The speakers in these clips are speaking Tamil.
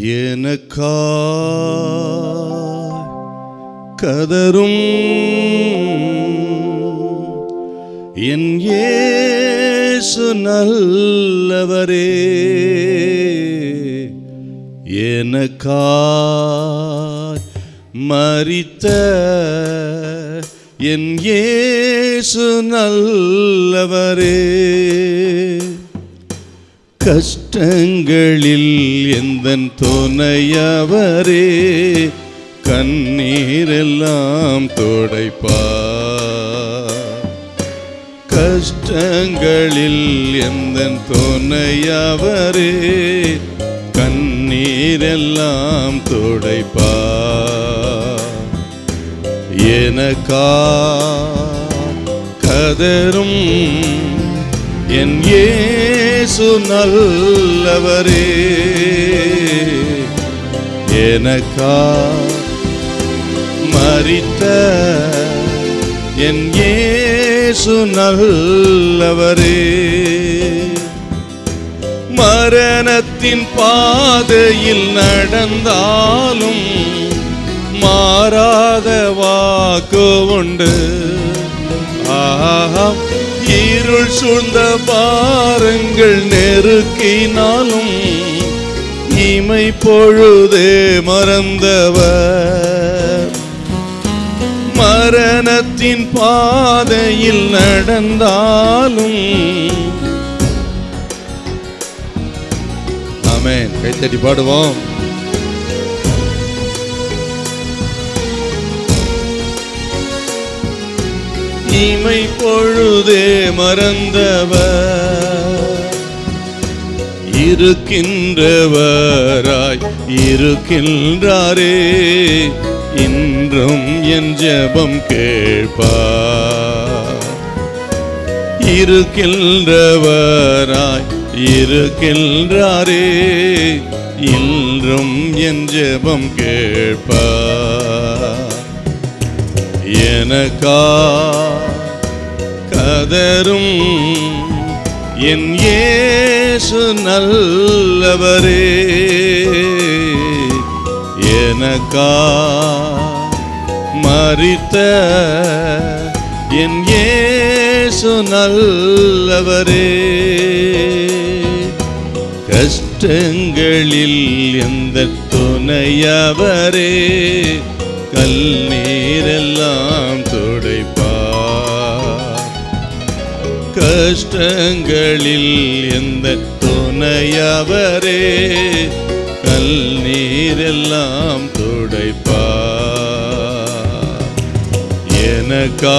எனக்கா கதரும் என் இயேசு நல்லவரே எனக்காய் மரித்த என் இயேசு நல்லவரே கஷ்டங்களில் எந்தன் துணையவரே கண்ணீரெல்லாம் துடைப்பார் கஷ்டங்களில் எந்தன் துணையவரே கண்ணீரெல்லாம் துடைப்பார் எனக்கா கதரும் என் இயேசு நல்லவரே எனக்கா மரித்த என் இயேசு நல்லவரே மரணத்தின் பாதையில் நடந்தாலும் மாறாத வாக்கு உண்டு ஆஹா இருள் சூழ்ந்த பாரங்கள் நெருக்கினாலும் இமை பொழுதே மறந்தவர் மரணத்தின் பாதையில் நடந்தாலும் ஆமென் கைத்தட்டி பாடுவோம் இமை பொழுதே மறந்தவர் இருக்கின்றவராய் இருக்கின்றாரே இன்றும் என் ஜெபம் கேட்பார் இருக்கின்றவராய் இருக்கின்றாரே இன்றும் என் ஜெபம் கேட்பார் எனக்கா கதரும் என் இயேசு நல்லவரே எனக்கா மரித்த என் இயேசு நல்லவரே கஷ்டங்களில் எந்த துணையவரே கல்நீரெல்லாம் துடைப்பார் கஷ்டங்களில் எந்த துணையவரே கல்நீரெல்லாம் துடைப்பார் எனக்கா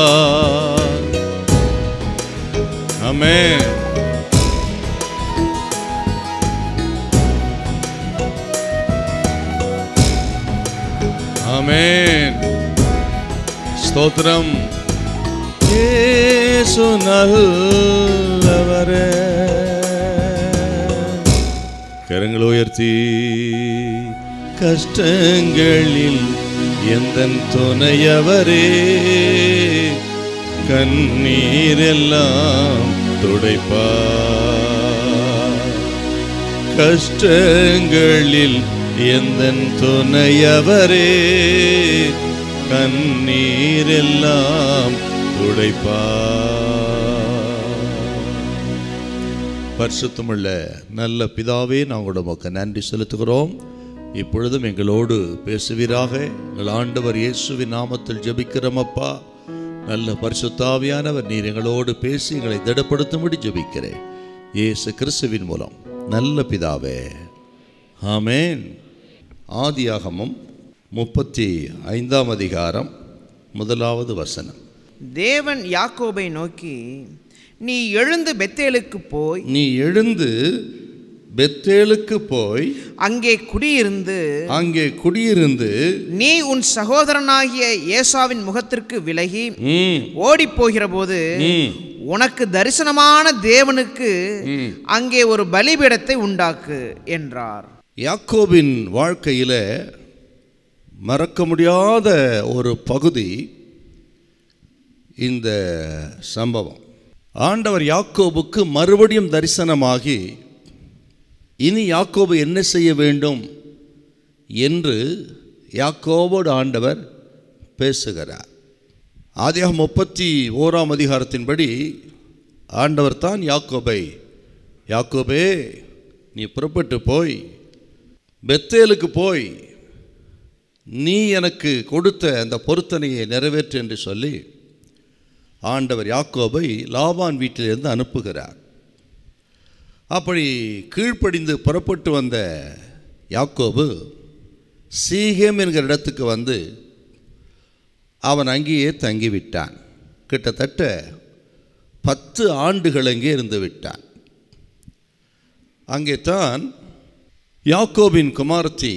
ஆமென் ஆமென் ஸ்தோத்திரம் இயேசு நல்லவரே கரங்களை உயர்த்தி கஷ்டங்களில் எந்த துணையவரே கண்ணீரெல்லாம் துடைப்பார் கஷ்டங்களில் எந்த துணையவரே கண்ணீரெல்லாம் துடைப்பார் பரிசுத்தமுள்ள நல்ல பிதாவே நாங்கள் உமக்கு நன்றி செலுத்துகிறோம் இப்பொழுதும் எங்களோடு பேசுவீராக எங்கள் ஆண்டவர் இயேசுவின் நாமத்தில் ஜெபிக்கிறோம் அப்பா நல்ல பரிசுத்தாவியானவர் நீர் எங்களோடு பேசி எங்களை திடப்படுத்தும்படி ஜெபிக்கிறேன் இயேசு கிறிஸ்துவின் மூலம் நல்ல பிதாவே ஆமென் ஆதியாகமம் முப்பத்தி ஐந்தாம் அதிகாரம் முதலாவது வசனம் தேவன் யாக்கோபை நோக்கி நீ எழுந்து பெத்தேலுக்கு போய் நீ எழுந்து பெத்தேலுக்கு போய் அங்கே குடியிருந்து அங்கே குடியிருந்து நீ உன் சகோதரனாகிய ஏசாவின் முகத்திற்கு விலகி ம், ஓடிப் போகிறபோது ம், உனக்கு தரிசனமான தேவனுக்கு அங்கே ஒரு பலிபீடத்தை உண்டாக்கு என்றார் யாக்கோபின் வாழ்க்கையில மறக்க முடியாத ஒரு பகுதி இந்த சம்பவம் ஆண்டவர் யாக்கோபுக்கு மறுபடியும் தரிசனமாகி இனி யாக்கோபு என்ன செய்ய வேண்டும் என்று யாக்கோபோடு ஆண்டவர் பேசுகிறார் ஆதியாக முப்பத்தி ஓராம் அதிகாரத்தின்படி ஆண்டவர் தான் யாக்கோபை யாக்கோபே நீ புறப்பட்டு போய் பெத்தேலுக்கு போய் நீ எனக்கு கொடுத்த அந்த பொருத்தனையை நிறைவேற்று என்று சொல்லி ஆண்டவர் யாக்கோபை லாபான் வீட்டிலிருந்து அனுப்புகிறார் அப்படி கீழ்ப்படிந்து புறப்பட்டு வந்த யாக்கோபு சீகேம் என்கிற இடத்துக்கு வந்து அவன் அங்கேயே தங்கிவிட்டான் கிட்டத்தட்ட பத்து ஆண்டுகள் அங்கே இருந்து விட்டான் அங்கே தான் யாக்கோபின் குமாரத்தி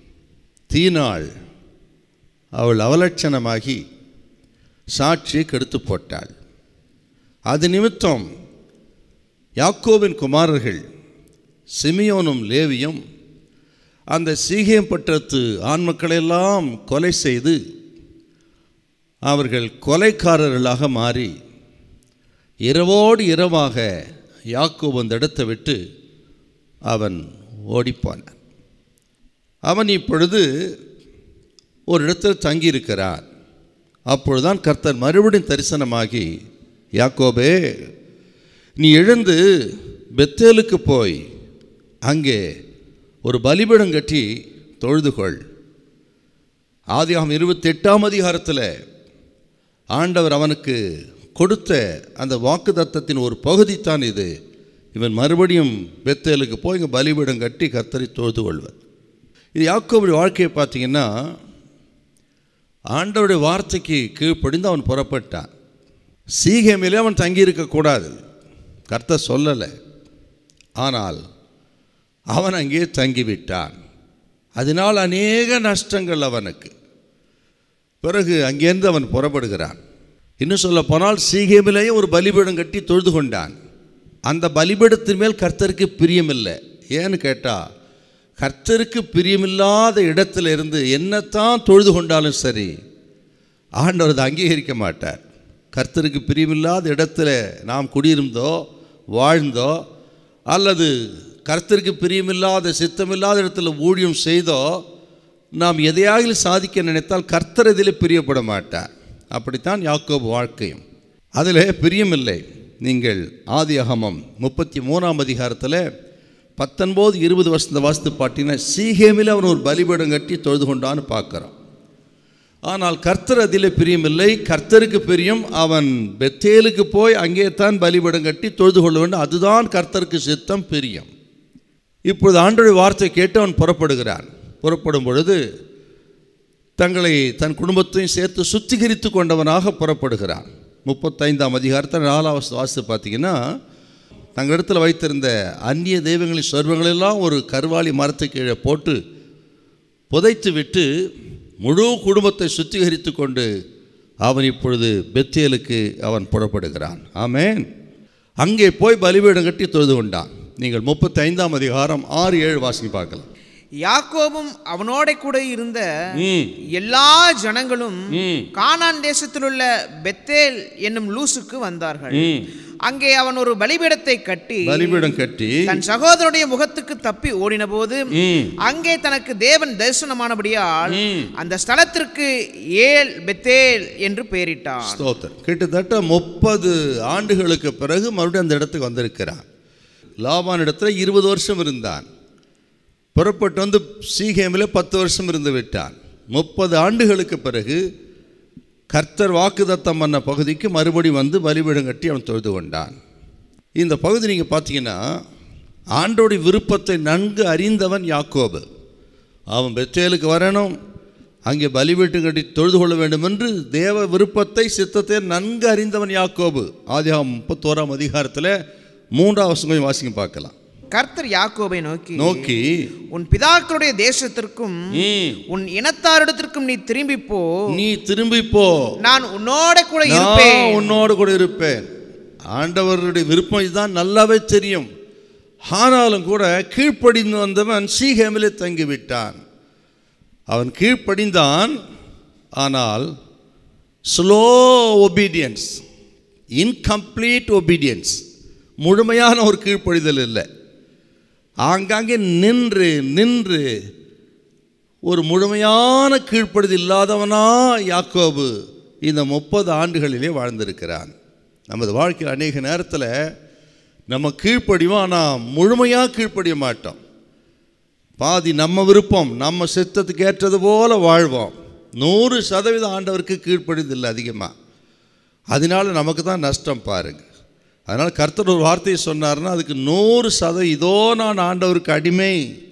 தீனாள் அவள் அவலட்சணமாகி சாட்சியை கெடுத்து போட்டாள் அது நிமித்தம் யாக்கோபின் குமாரர்கள் சிமியோனும் லேவியும் அந்த சீகேம் பட்டத்து ஆண்மக்களெல்லாம் கொலை செய்து அவர்கள் கொலைக்காரர்களாக மாறி இரவோடு இரவாக யாக்கோபு அந்த இடத்தை விட்டு அவன் ஓடிப்போனான் அவன் இப்பொழுது ஒரு இடத்தில் தங்கியிருக்கிறான் அப்பொழுதுதான் கர்த்தர் மறுபடியும் தரிசனமாகி யாக்கோபே நீ எழுந்து பெத்தேலுக்கு போய் அங்கே ஒரு பலிபீடம் கட்டி தொழுது கொள் ஆதியாகம் இருபத்தி எட்டாம் அதிகாரத்தில் ஆண்டவர் அவனுக்கு கொடுத்த அந்த வாக்கு தத்தத்தின் ஒரு பகுதி தான் இது இவன் மறுபடியும் பெத்தேலுக்கு போய் இங்கே பலிபீடம் கட்டி கர்த்தரை தொழுது கொள்வர் இது யாக்கோபுடைய வாழ்க்கையை பார்த்தீங்கன்னா ஆண்டவருடைய வார்த்தைக்கு கீழ்ப்படிந்து அவன் புறப்பட்டான் சீகேமிலே அவன் தங்கியிருக்கக்கூடாது கர்த்தர் சொல்லலை ஆனால் அவன் அங்கே தங்கிவிட்டான் அதனால் அநேக நஷ்டங்கள் அவனுக்கு பிறகு அங்கேருந்து அவன் புறப்படுகிறான் இன்னும் சொல்ல போனால் சீகேமிலேயே ஒரு பலிபீடம் கட்டி தொழுது கொண்டான் அந்த பலிபீடத்தின் மேல் கர்த்தருக்கு பிரியமில்லை ஏன்னு கேட்டால் கர்த்தருக்கு பிரியமில்லாத இடத்துல இருந்து என்னத்தான் தொழுது கொண்டாலும் சரி ஆண்டவர் அதை அங்கீகரிக்க மாட்டார் கர்த்தருக்கு பிரியமில்லாத இடத்துல நாம் குடியிருந்தோ வாழ்ந்தோ அல்லது கர்த்தருக்கு பிரியமில்லாத சித்தமில்லாத இடத்துல ஊழியம் செய்தோ நாம் எதையாக சாதிக்க நினைத்தால் கர்த்தர் இதில் பிரியப்பட மாட்டார் அப்படித்தான் யாக்கோபு வாழ்க்கையும் அதில் பிரியமில்லை நீங்கள் ஆதி அகமம் முப்பத்தி மூணாம் அதிகாரத்தில் பத்தொன்பது இருபது வருஷத்தை வாசித்து பாட்டிங்கன்னா சீகேமில் அவன் ஒரு பலிபீடம் கட்டி தொழுது கொண்டான்னு பார்க்குறான் ஆனால் கர்த்தர் அதில் பிரியமில்லை கர்த்தருக்கு பிரியம் அவன் பெத்தேலுக்கு போய் அங்கே தான் பலிபீடம் கட்டி தொழுது கொள்ள வேண்டும் அதுதான் கர்த்தருக்கு சித்தம் பிரியம் இப்பொழுது ஆண்டோடைய வார்த்தை கேட்டு அவன் புறப்படுகிறான் புறப்படும் பொழுது தங்களை தன் குடும்பத்தையும் சேர்த்து சுத்திகரித்து கொண்டவனாக புறப்படுகிறான் முப்பத்தைந்தாம் அதிகாரத்தில் நாலாவது வாசு பார்த்தீங்கன்னா தங்களிடத்தில் வைத்திருந்த அந்நிய தெய்வங்களின் சொர்வங்களெல்லாம் ஒரு கருவாளி மரத்து கீழே போட்டு புதைத்து விட்டு முழு குடும்பத்தை சுத்திகரித்து கொண்டு அவன் இப்பொழுது பெத்தியலுக்கு அவன் புறப்படுகிறான் ஆமேன் அங்கே போய் பலிபீடம் கட்டி தொழுது கொண்டான் நீங்கள் முப்பத்தி ஐந்தாம் அதிகாரம் ஆறு ஏழு வாசிங்க பார்க்கலாம் யாக்கோபும் அவனோட கூட இருந்த ம் எல்லா ஜனங்களும் ம் கானான் தேசத்திலுள்ள பெத்தேல் என்னும் லூசுக்கு வந்தார்கள் ம் அங்கே அவன் ஒரு பலிபீடத்தை கட்டி பலிபீடம் கட்டி தன் சகோதரனுடைய முகத்துக்கு தப்பி ஓடினபோது ம் அங்கே தனக்கு தேவன் தரிசனமானபடியால் ம். அந்த ஸ்தலத்திற்கு ஏல் பெத்தேல் என்று பெயரிட்டான் ஸ்தோத்திரம் கிட்டத்தட்ட முப்பது ஆண்டுகளுக்கு பிறகு மறுபடியும் அந்த இடத்துக்கு வந்திருக்கிறான் லாபான் இடத்துல இருபது வருஷம் இருந்தான் புறப்பட்டு வந்து சீகேமில் பத்து வருஷம் இருந்து விட்டான் முப்பது ஆண்டுகளுக்கு பிறகு கர்த்தர் வாக்குதத்தம் பண்ண பகுதிக்கு மறுபடி வந்து பலிபீடம் கட்டி அவன் தொழுது கொண்டான் இந்த பகுதி நீங்கள் பார்த்தீங்கன்னா ஆண்டோடைய விருப்பத்தை நன்கு அறிந்தவன் யாக்கோபு அவன் பெத்தேலுக்கு வரணும் அங்கே பலிபீட்டம் கட்டி தொழுது கொள்ள வேண்டும் என்று தேவ விருப்பத்தை சித்தத்தை நன்கு அறிந்தவன் யாக்கோபு ஆதியாகம் முப்பத்தோராம் அதிகாரத்தில் மூன்றாம் வசனம் கொஞ்சம் வாசிங்க பார்க்கலாம் கர்த்தர் யாக்கோபை நோக்கி நோக்கி உன் பிதாக்களுடைய தேசத்திற்கும் ம், உன் இனத்தாரிடத்திற்கும் நீ திரும்பி போ நீ திரும்பி போ நான் உன்னோட கூட நான் இருப்பேன் உன்னோடு கூட இருப்பேன் ஆண்டவருடைய விருப்பம் இதுதான் நல்லாவே தெரியும் ஆனாலும் கூட கீழ்ப்படிந்து வந்தவன் சீகேமிலே தங்கிவிட்டான் அவன் கீழ்ப்படிந்தான் ஆனால் ஸ்லோ ஒபீடியன்ஸ் இன்கம்ப்ளீட் ஒபீடியன்ஸ் முழுமையான ஒரு கீழ்ப்படிதல் இல்லை ஆங்காங்கே நின்று நின்று ஒரு முழுமையான கீழ்ப்படுது இல்லாதவனா யாக்கோபு இந்த முப்பது ஆண்டுகளிலே வாழ்ந்திருக்கிறான் நமது வாழ்க்கையில் அநேக நேரத்தில் நம்ம கீழ்ப்படிவோம் ஆனால் முழுமையாக கீழ்ப்படிய மாட்டோம் பாதி நம்ம விருப்பம் நம்ம சித்தத்துக்கு ஏற்றது போல வாழ்வோம் நூறு சதவீதம் ஆண்டவருக்கு கீழ்ப்படிதில்லை அதிகமாக அதனால நமக்கு தான் நஷ்டம் பாருங்க அதனால் கர்த்தர் ஒரு வார்த்தையை சொன்னார்னா அதுக்கு நூறு சதவீதம் இதோ நான் ஆண்டவருக்கு அடிமை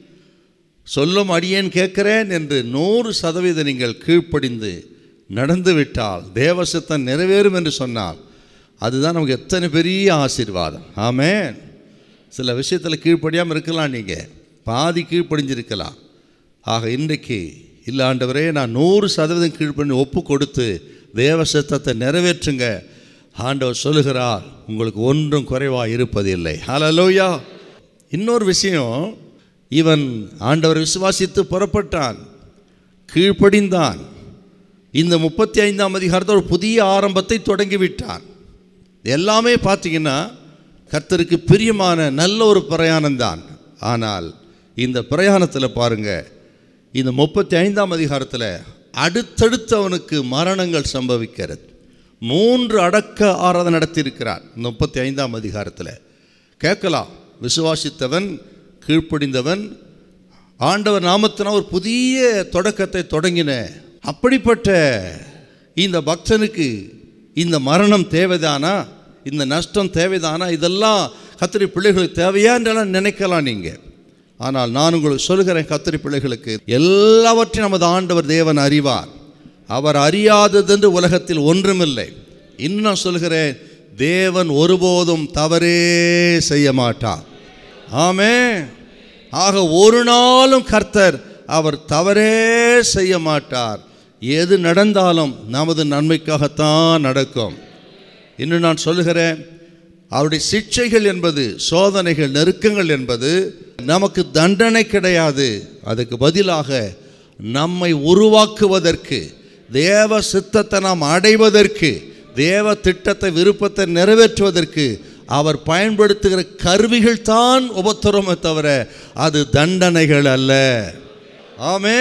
சொல்லும் அடியேன் கேட்கிறேன் என்று நூறு சதவீதம் நீங்கள் கீழ்ப்படிந்து நடந்து விட்டால் தேவசத்தம் நிறைவேறும் என்று சொன்னால் அதுதான் நமக்கு எத்தனை பெரிய ஆசீர்வாதம் ஆமென் சில விஷயத்தில் கீழ்ப்படியாமல் இருக்கலாம் நீங்கள் பாதி கீழ்ப்படிஞ்சிருக்கலாம் ஆக இன்றைக்கு இல்லை ஆண்டவரே நான் நூறு சதவீதம் கீழ்ப்படி ஒப்பு கொடுத்து தேவ சித்தத்தை நிறைவேற்றுங்க ஆண்டவர் சொல்லுகிறார் உங்களுக்கு ஒன்றும் குறைவாக இருப்பதில்லை ஹalleluya இன்னொரு விஷயம் இவன் ஆண்டவர் விசுவாசித்து புறப்பட்டான் கீழ்ப்படிந்தான் இந்த முப்பத்தி ஐந்தாம் அதிகாரத்தில் ஒரு புதிய ஆரம்பத்தை தொடங்கிவிட்டான் எல்லாமே பார்த்தீங்கன்னா கர்த்தருக்கு பிரியமான நல்ல ஒரு பிரயாணம்தான் ஆனால் இந்த பிரயாணத்தில் பாருங்க இந்த முப்பத்தி ஐந்தாம் அதிகாரத்தில் அடுத்தடுத்து அவனுக்கு மரணங்கள் சம்பவிக்கிறது மூன்று அடக்க ஆராதனை நடத்தியிருக்கிறார் இந்த முப்பத்தி ஐந்தாம் அதிகாரத்தில் கேட்கலாம் விசுவாசித்தவன் கீழ்ப்படிந்தவன் ஆண்டவர் நாமத்தினால் ஒரு புதிய தொடக்கத்தை தொடங்கின அப்படிப்பட்ட இந்த பக்தனுக்கு இந்த மரணம் தேவைதானா இந்த நஷ்டம் தேவைதானா இதெல்லாம் கத்திரி பிள்ளைகளுக்கு தேவையா என்றெல்லாம் நினைக்கலாம் நீங்கள் ஆனால் நான் உங்களுக்கு சொல்கிறேன் கத்திரி பிள்ளைகளுக்கு எல்லாவற்றையும் நமது ஆண்டவர் தேவன் அறிவார் அவர் அறியாததென்று உலகத்தில் ஒன்றுமில்லை இன்னும் நான் சொல்கிறேன் தேவன் ஒருபோதும் தவறே செய்ய மாட்டார் ஆமே ஆக ஒரு நாளும் கர்த்தர் அவர் தவறே செய்ய மாட்டார் எது நடந்தாலும் நமது நன்மைக்காகத்தான் நடக்கும் இன்னும் நான் சொல்லுகிறேன் அவருடைய சிக்ஷைகள் என்பது சோதனைகள் நெருக்கங்கள் என்பது நமக்கு தண்டனை கிடையாது அதுக்கு பதிலாக நம்மை உருவாக்குவதற்கு தேவ சித்தத்தை நாம் அடைவதற்கு தேவ திட்டத்தை விருப்பத்தை நிறைவேற்றுவதற்கு அவர் பயன்படுத்துகிற கருவிகள் தான் உபத்திரமே தவிர அது தண்டனைகள் அல்ல ஆமே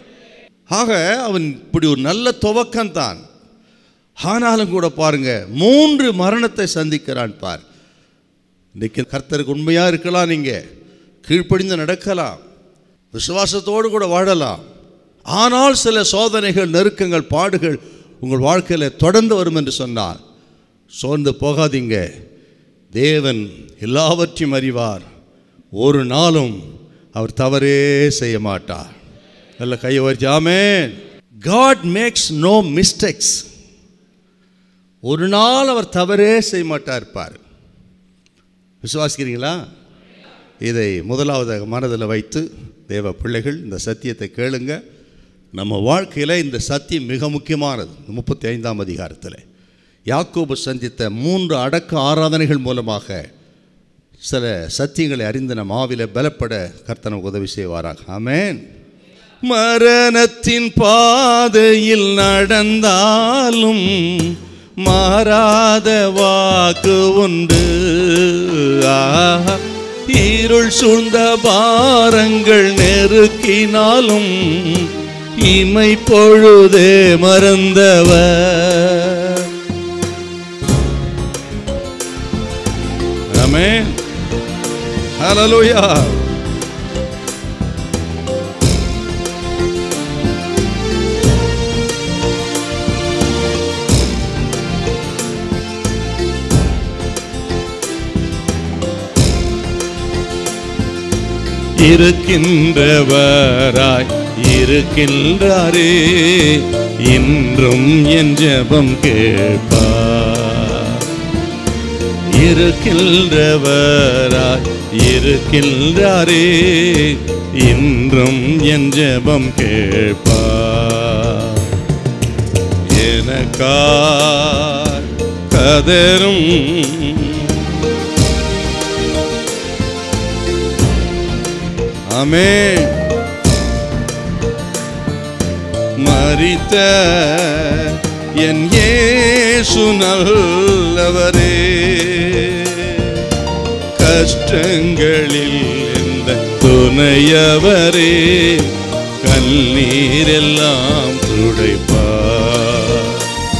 ஆக அவன் இப்படி ஒரு நல்ல துவக்கம் தான் ஆனாலும் கூட பாருங்க மூன்று மரணத்தை சந்திக்கிறான் பார் இன்னைக்கு கர்த்தருக்கு உண்மையாக இருக்கலாம் நீங்கள் கீழ்ப்படிந்து நடக்கலாம் விசுவாசத்தோடு கூட வாழலாம் ஆனால் சில சோதனைகள் நெருக்கங்கள் பாடுகள் உங்கள் வாழ்க்கையில் தொடர்ந்து வரும் என்று சொன்னால் சோர்ந்து போகாதீங்க தேவன் எல்லாவற்றையும் அறிவார் ஒரு நாளும் அவர் தவறே செய்ய மாட்டார் நல்ல கையை வச்சு amen God makes no mistakes ஒரு நாள் அவர் தவறே செய்ய மாட்டார் இருப்பார் விசுவாசிக்கிறீங்களா இதை முதலாவதாக மனதில் வைத்து தேவ பிள்ளைகள் இந்த சத்தியத்தை கேளுங்க நம்ம வாழ்க்கையில் இந்த சத்தியம் மிக முக்கியமானது முப்பத்தி ஐந்தாம் அதிகாரத்தில் யாக்கோபு சந்தித்த மூன்று அடக்க ஆராதனைகள் மூலமாக சில சத்தியங்களை அறிந்து நம் ஆவில பலப்பட கர்த்தனை உதவி செய்வாராக ஆமென் மரணத்தின் பாதையில் நடந்தாலும் மாறாத வாக்கு உண்டு ஆஹா. இருள் சூழ்ந்த பாரங்கள் நெருக்கினாலும் இமை பொழுதே மறந்தவர் ஆமென் ஹalleluya இருக்கின்றவராய் இருக்கின்றாரே இன்றும் என் ஜெபம் கேட்பார் இருக்கின்றவராய் இருக்கின்றாரே இன்றும் என் ஜெபம் கேட்பார் எனக்கார் கதரும் ஆமென் மரித்த என் இயேசு நல்லவரே கஷ்டங்களில் எந்த துணையவரே கண்ணீரெல்லாம் துடைப்பார்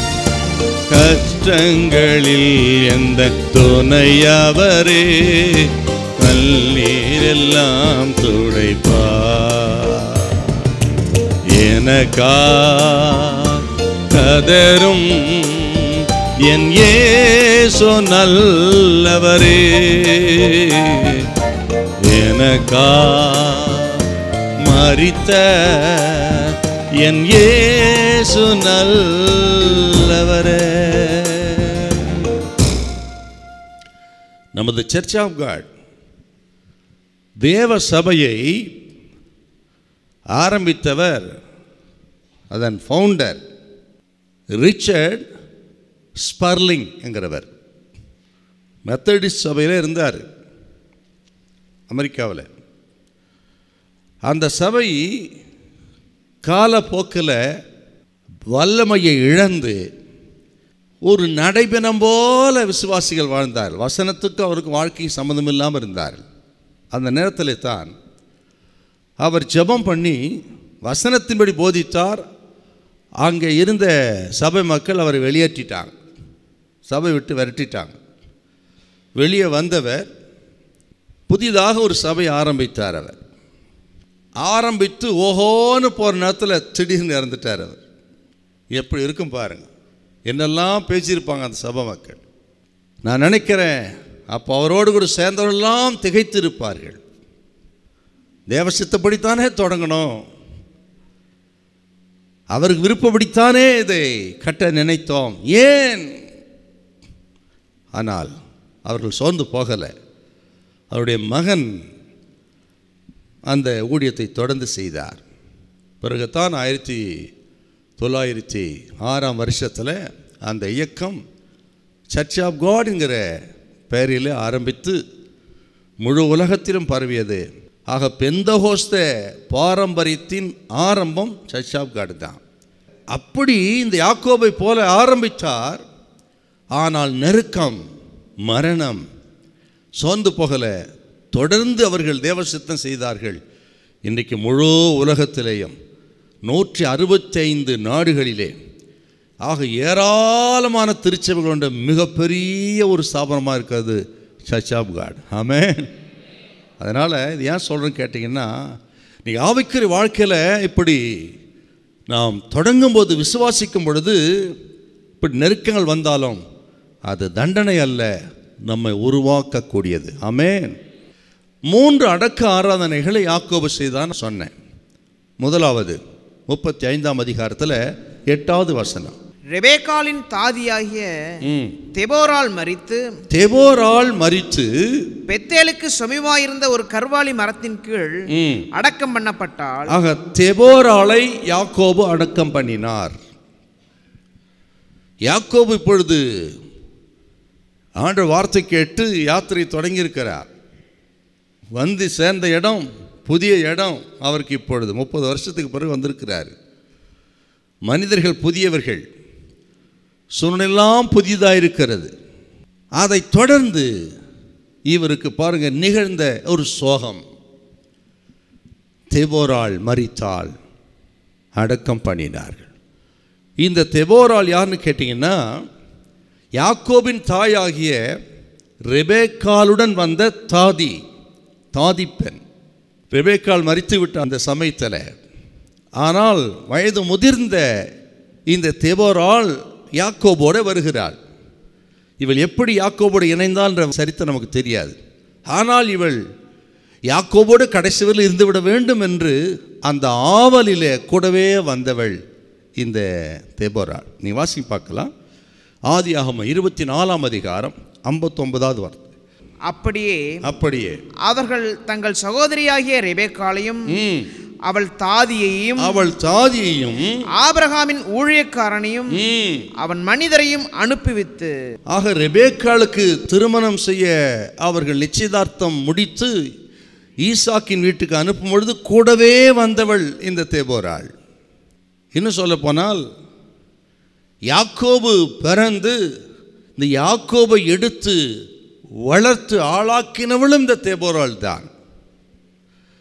கஷ்டங்களில் எந்த துணையவரே கண்ணீரெல்லாம் துடைப்பார் எனக்கா கதரும் என் ஏசோ நல்லவரே எனக்கா மறித்த என் ஏசு நல்லவரே நமது சர்ச் ஆஃப் காட் தேவ சபையை ஆரம்பித்தவர் அதன் ஃபவுண்டர் ரிச்சர்ட் ஸ்பர்லிங் என்கிறவர் மெத்தடிஸ்ட் சபையில் இருந்தார் அமெரிக்காவில் அந்த சபை காலப்போக்கில் வல்லமையை இழந்து ஒரு நடைபெணம் போல விசுவாசிகள் வாழ்ந்தார் வசனத்துக்கு அவருக்கு வாழ்க்கை சம்மந்தம் இல்லாமல் இருந்தார் அந்த நேரத்தில் தான் அவர் ஜெபம் பண்ணி வசனத்தின்படி போதித்தார் அங்கே இருந்த சபை மக்கள் அவரை வெளியேற்றிட்டாங்க சபை விட்டு விரட்டிட்டாங்க வெளியே வந்தவர் புதிதாக ஒரு சபை ஆரம்பித்தார் அவர் ஆரம்பித்து ஓஹோன்னு போகிற நேரத்தில் திடீர்னு இறந்துட்டார் அவர் எப்படி இருக்கும் பாருங்க என்னெல்லாம் பேசியிருப்பாங்க அந்த சபை மக்கள் நான் நினைக்கிறேன் அப்போ அவரோடு கூட சேர்ந்தவரெல்லாம் திகைத்திருப்பார்கள் தேவசித்தப்படித்தானே தொடங்கணும் அவருக்கு விருப்பப்படித்தானே இதை கட்ட நினைத்தோம் ஏன் ஆனால் அவர்கள் சோர்ந்து போகலை அவருடைய மகன் அந்த ஊழியத்தை தொடர்ந்து செய்தார் பிறகுதான் ஆயிரத்தி தொள்ளாயிரத்தி ஆறாம் வருஷத்தில் அந்த இயக்கம் சர்ச் ஆஃப் காட்ங்கிற பெயரில் ஆரம்பித்து முழு உலகத்திலும் பரவியது ஆக பெந்தகோஸ்த பாரம்பரியத்தின் ஆரம்பம் சர்ச் ஆஃப் காட் தான் அப்படி இந்த யாக்கோபை போல ஆரம்பித்தார் ஆனால் நெருக்கம் மரணம் சோர்ந்து போகலை தொடர்ந்து அவர்கள் தேவசித்தம் செய்தார்கள் இன்றைக்கு முழு உலகத்திலேயும் நூற்றி அறுபத்தைந்து நாடுகளிலே ஆக ஏராளமான திருச்சபைகள் கொண்ட மிகப்பெரிய ஒரு ஸ்தாபனமாக இருக்கிறது சர்ச் ஆஃப் காட் ஆமே அதனால் இது ஏன் சொல்கிறேன்னு கேட்டிங்கன்னா நீங்கள் ஆவிக்குரிய வாழ்க்கையில் இப்படி நாம் தொடங்கும்போது விசுவாசிக்கும் பொழுது இப்படி நெருக்கங்கள் வந்தாலும் அது தண்டனை அல்ல நம்மை உருவாக்கக்கூடியது ஆமென் மூன்று அடக்க ஆராதனைகளை யாக்கோபு செய்தான் சொன்னேன் முதலாவது முப்பத்தி ஐந்தாம் அதிகாரத்தில் எட்டாவது வசனம் ரெபேக்காலின் தாதியாகிய ம். தெபோரால் மரித்து தெபோரால் மரித்து பெத்தேலுக்கு சமீபமாயிருந்த ஒரு கர்வாலி மரத்தின் கீழ் ம், அடக்கம் பண்ணப்பட்டால் ஆக தெபோராலை யாக்கோபு அடக்கம் பண்ணினார் யாக்கோபு இப்பொழுது ஆண்டு வார்த்தை கேட்டு யாத்திரை தொடங்கியிருக்கிறார் வந்து சேர்ந்த இடம் புதிய இடம் அவருக்கு இப்பொழுது முப்பது வருஷத்துக்கு பிறகு வந்திருக்கிறார் மனிதர்கள் புதியவர்கள் சூழ்நிலாம் புதிதாக இருக்கிறது அதை தொடர்ந்து இவருக்கு பாருங்க நிகழ்ந்த ஒரு சோகம் தெபோராள் மரித்தாள் அடக்கம் பண்ணினார்கள் இந்த தெபோராள் யாருன்னு கேட்டிங்கன்னா யாக்கோபின் தாயாகிய ரெபேக்காலுடன் வந்த தாதி தாதி பெண் ரெபேக்கால் மரித்து விட்ட அந்த சமயத்தில் ஆனால் வயது முதிர்ந்த இந்த தெபோராள் யாக்கோபோட வருகிறாள் இவள் எப்படி யாக்கோபோடு இணைந்தாள்ன்ற சரித்திரம் நமக்கு தெரியாது ஆனால் இவள் யாக்கோபோடு கடைசி வரையில் இருந்துவிட வேண்டும் என்று அந்த ஆவலிலே கூடவே வந்தவள் இந்த தெபோராள் நீ வாசி பார்க்கலாம் ஆதி ஆகமம் இருபத்தி நாலாம் அதிகாரம் ஐம்பத்தொன்பதாவது வார்த்தை அப்படியே அப்படியே அவர்கள் தங்கள் சகோதரியாகிய ரெபேக்காலையும் ம், அவள் தாதியையும் அவள் தாதியையும் ஆபிரகாமின் ஊழியக்காரனையும் ம், அவன் மனிதரையும் அனுப்பிவித்து ஆக ரெபேக்காளுக்கு திருமணம் செய்ய அவர்கள் நிச்சயதார்த்தம் முடித்து ஈசாக்கின் வீட்டுக்கு அனுப்பும் பொழுது கூடவே வந்தவள் இந்த தேபோராள் இன்னும் சொல்ல போனால் யாக்கோபு பிறந்து இந்த யாக்கோபை எடுத்து வளர்த்து ஆளாக்கினவளும் இந்த தேபோராள் தான்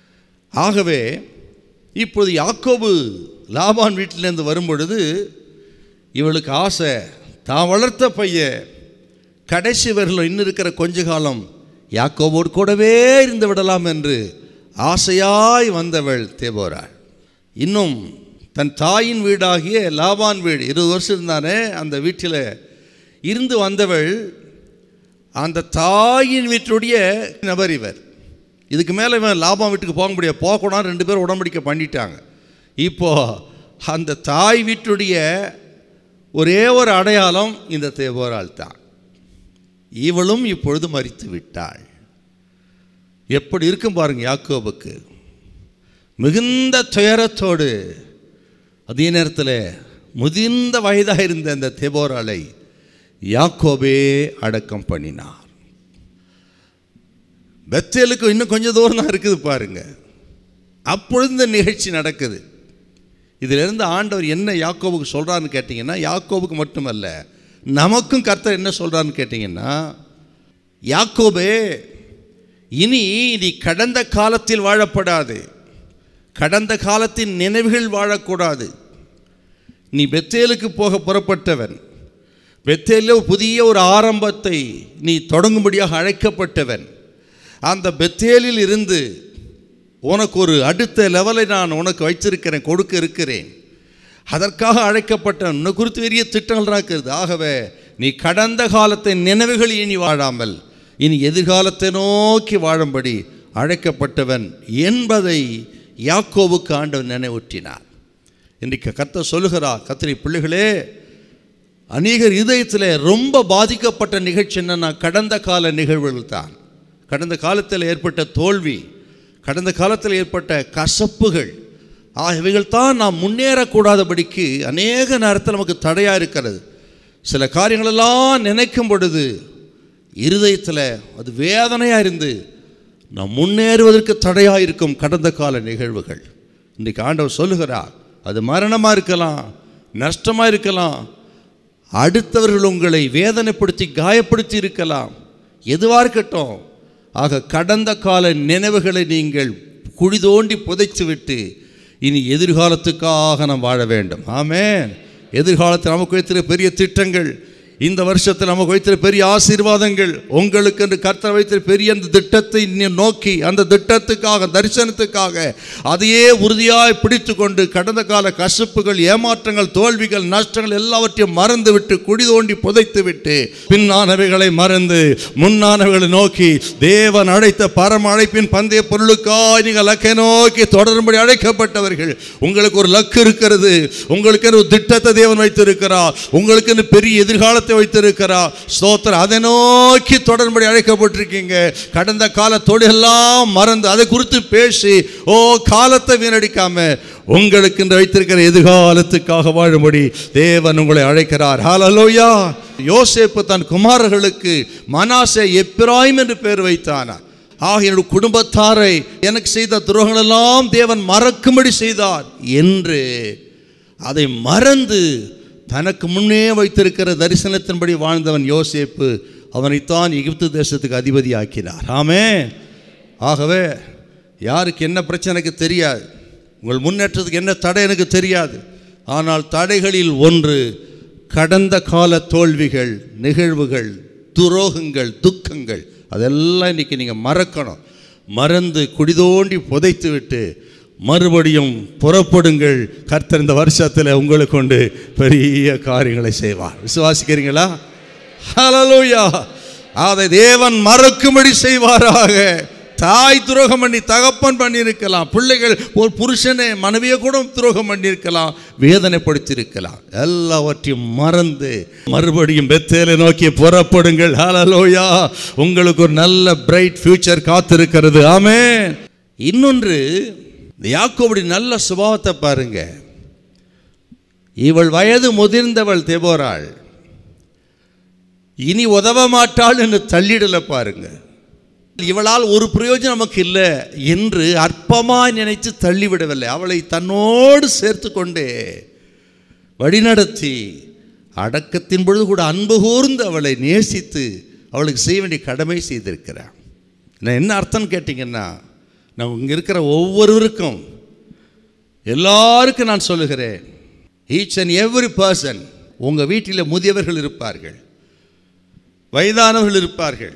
ஆகவே இப்பொழுது யாக்கோபு லாபான் வீட்டிலேருந்து வரும்பொழுது இவளுக்கு ஆசை தான் வளர்த்த பையன் கடைசி வரல இன்னும் இருக்கிற கொஞ்ச காலம் யாக்கோபோடு கூடவே இருந்து விடலாம் என்று ஆசையாய் வந்தவள் தேபோராள் இன்னும் தன் தாயின் வீடாகிய லாபான் வீடு இருபது வருஷம் இருந்தானே அந்த வீட்டில் இருந்து வந்தவள் அந்த தாயின் வீட்டுடைய நபர் இவர் இதுக்கு மேலே இவன் லாபம் வீட்டுக்கு போக முடியாது போகக்கூடாது ரெண்டு பேரும் உடம்படிக்கை பண்ணிட்டாங்க இப்போ அந்த தாய் வீட்டுடைய ஒரே ஒரு அடையாளம் இந்த தேவோரால் தான் இவளும் இப்பொழுது மறித்து விட்டாள் எப்படி இருக்கும் பாருங்க யாக்கோபுக்கு மிகுந்த துயரத்தோடு அதே நேரத்தில் முதிர்ந்த வயதாக இருந்த அந்த தெபோராளை யாக்கோபே அடக்கம் பண்ணினார் பெத்தேலுக்கு இன்னும் கொஞ்சம் தூரம் தான் இருக்குது பாருங்க அப்பொழுது இந்த நிகழ்ச்சி நடக்குது இதிலிருந்து ஆண்டவர் என்ன யாக்கோபுக்கு சொல்கிறான்னு கேட்டிங்கன்னா யாக்கோபுக்கு மட்டுமல்ல நமக்கும் கர்த்தர் என்ன சொல்கிறான்னு கேட்டிங்கன்னா யாக்கோபே இனி நீ கடந்த காலத்தில் வாழப்படாது கடந்த காலத்தின் நினைவுகள் வாழக்கூடாது நீ பெத்தேலுக்கு போக புறப்பட்டவன் பெத்தேலில் புதிய ஒரு ஆரம்பத்தை நீ தொடங்கும்படியாக அழைக்கப்பட்டவன் அந்த பெத்தேலில் இருந்து உனக்கு ஒரு அடுத்த லெவலை நான் உனக்கு வைத்திருக்கிறேன் கொடுக்க இருக்கிறேன் அதற்காக அழைக்கப்பட்ட உன்னை குறித்து பெரிய திட்டங்கள் இருக்கிறது ஆகவே நீ கடந்த காலத்தை நினைவுகள் இனி வாழாமல் இனி எதிர்காலத்தை நோக்கி வாழும்படி அழைக்கப்பட்டவன் என்பதை யாக்கோவுக்கு ஆண்டவர் நினைவூட்டினார் இன்றைக்கு கத்த சொல்லுகிறார் கத்திரி பிள்ளைகளே அநேகர் இதயத்தில் ரொம்ப பாதிக்கப்பட்ட நிகழ்ச்சி என்னன்னா கடந்த கால நிகழ்வுகள் தான் கடந்த காலத்தில் ஏற்பட்ட தோல்வி கடந்த காலத்தில் ஏற்பட்ட கசப்புகள் ஆகியவைகள் தான் நாம் முன்னேறக்கூடாதபடிக்கு அநேக நேரத்தில் நமக்கு தடையாக இருக்கிறது சில காரியங்களெல்லாம் நினைக்கும் பொழுது இருதயத்தில் அது வேதனையாக இருந்து நாம் முன்னேறுவதற்கு தடையாக இருக்கும் கடந்த கால நிகழ்வுகள் இன்றைக்கு ஆண்டவர் சொல்லுகிறார் அது மரணமாக இருக்கலாம் நஷ்டமாக இருக்கலாம் அடுத்தவர்கள் உங்களை வேதனைப்படுத்தி காயப்படுத்தி இருக்கலாம் எதுவாக இருக்கட்டும் ஆக கடந்த கால நினைவுகளை நீங்கள் குழி தோண்டி புதைத்து விட்டு இனி எதிர்காலத்துக்காக நாம் வாழ வேண்டும் ஆமென் எதிர்காலத்தில் நமக்கு வைத்திருக்க பெரிய திட்டங்கள் இந்த வருஷத்தில் நமக்கு வைத்திருக்க பெரிய ஆசீர்வாதங்கள் உங்களுக்கு என்று கர்த்தர் வைத்திருக்க பெரிய அந்த திட்டத்தை நீ நோக்கி அந்த திட்டத்துக்காக தரிசனத்துக்காக அதையே உறுதியாய் பிடித்து கொண்டு கடந்த கால கசப்புகள் ஏமாற்றங்கள் தோல்விகள் நஷ்டங்கள் எல்லாவற்றையும் மறந்து விட்டு குடி தோண்டி புதைத்து விட்டு பின்னானவைகளை மறந்து முன்னானவைகளை நோக்கி தேவன் அழைத்த பரம அழைப்பின் பந்தய பொருளுக்காய் நீங்கள் லக்கை நோக்கி தொடரும்படி அழைக்கப்பட்டவர்கள் உங்களுக்கு ஒரு லக்கு இருக்கிறது உங்களுக்கு ஒரு திட்டத்தை தேவன் வைத்திருக்கிறார் உங்களுக்கு பெரிய எதிர்காலத்தை வைத்திருக்கிறார் ஸ்தோத்திரம் அதை நோக்கி தொடரும்படி அழைக்கப்பட்டிருக்கீங்க கடந்த காலத்தோடு எல்லாம் மறந்து அதை குறித்து பேசி ஓ காலத்தை வீணடிக்காம உங்களுக்கு இன்று வைத்திருக்கிற எதிர்காலத்துக்காக வாழும்படி தேவன் உங்களை அழைக்கிறார் ஹalleluya யோசேப்பு தன் குமாரர்களுக்கு மனாசே எப்பிராயிம் என்று பேர் வைத்தானார் ஆக என்னுடைய குடும்பத்தாரை எனக்கு செய்த துரோகங்களெல்லாம் தேவன் மறக்கும்படி செய்தார் என்று அதை மறந்து தனக்கு முன்னே வைத்திருக்கிற தரிசனத்தின்படி வாழ்ந்தவன் யோசேப்பு அவனைத்தான் எகிப்து தேசத்துக்கு அதிபதி ஆக்கினார் ஆமே ஆகவே யாருக்கு என்ன பிரச்சனை எனக்கு தெரியாது உங்கள் முன்னேற்றத்துக்கு என்ன தடை எனக்கு தெரியாது ஆனால் தடைகளில் ஒன்று கடந்த கால தோல்விகள் நிகழ்வுகள் துரோகங்கள் துக்கங்கள் அதெல்லாம் இன்னைக்கு நீங்கள் மறக்கணும் மறந்து குடிதோண்டி புதைத்து விட்டு மறுபடியும் புறப்படுங்கள் கர்த்தர் இந்த வருஷத்தில் உங்களுக்கு கொண்டு பெரிய காரியங்களை செய்வார் விசுவாசிக்கிறீங்களா ஹalleluya அதை தேவன் மறக்கும்படி செய்வாராக தாய் துரோகம் பண்ணி தகப்பன் பண்ணியிருக்கலாம் பிள்ளைகள் ஒரு புருஷனை மனைவியை கூட துரோகம் பண்ணியிருக்கலாம் வேதனைப்படுத்தியிருக்கலாம் எல்லாவற்றையும் மறந்து மறுபடியும் பெத்தேலை நோக்கி புறப்படுங்கள் ஹalleluya உங்களுக்கு ஒரு நல்ல பிரைட் ஃபியூச்சர் காத்திருக்கிறது ஆமே இன்னொன்று இந்த யாக்கோபுடைய நல்ல சுபாவத்தை பாருங்க இவள் வயது முதிர்ந்தவள் தெபோராள் இனி உதவ மாட்டாள் என்று தள்ளிடல பாருங்க இவளால் ஒரு பிரயோஜனம் நமக்கு இல்லை என்று அற்பமாய் நினைத்து தள்ளிவிடவில்லை அவளை தன்னோடு சேர்த்து கொண்டு வழிநடத்தி அடக்கத்தின் பொழுது கூட அன்பு கூர்ந்து அவளை நேசித்து அவளுக்கு செய்ய வேண்டிய கடமை செய்திருக்கிறான் நான் என்ன அர்த்தம் கேட்டிங்கன்னா நான் இங்கே இருக்கிற ஒவ்வொருவருக்கும் எல்லாருக்கும் நான் சொல்லுகிறேன் ஈச் அண்ட் எவ்ரி பர்சன் உங்கள் வீட்டில் முதியவர்கள் இருப்பார்கள் வயதானவர்கள் இருப்பார்கள்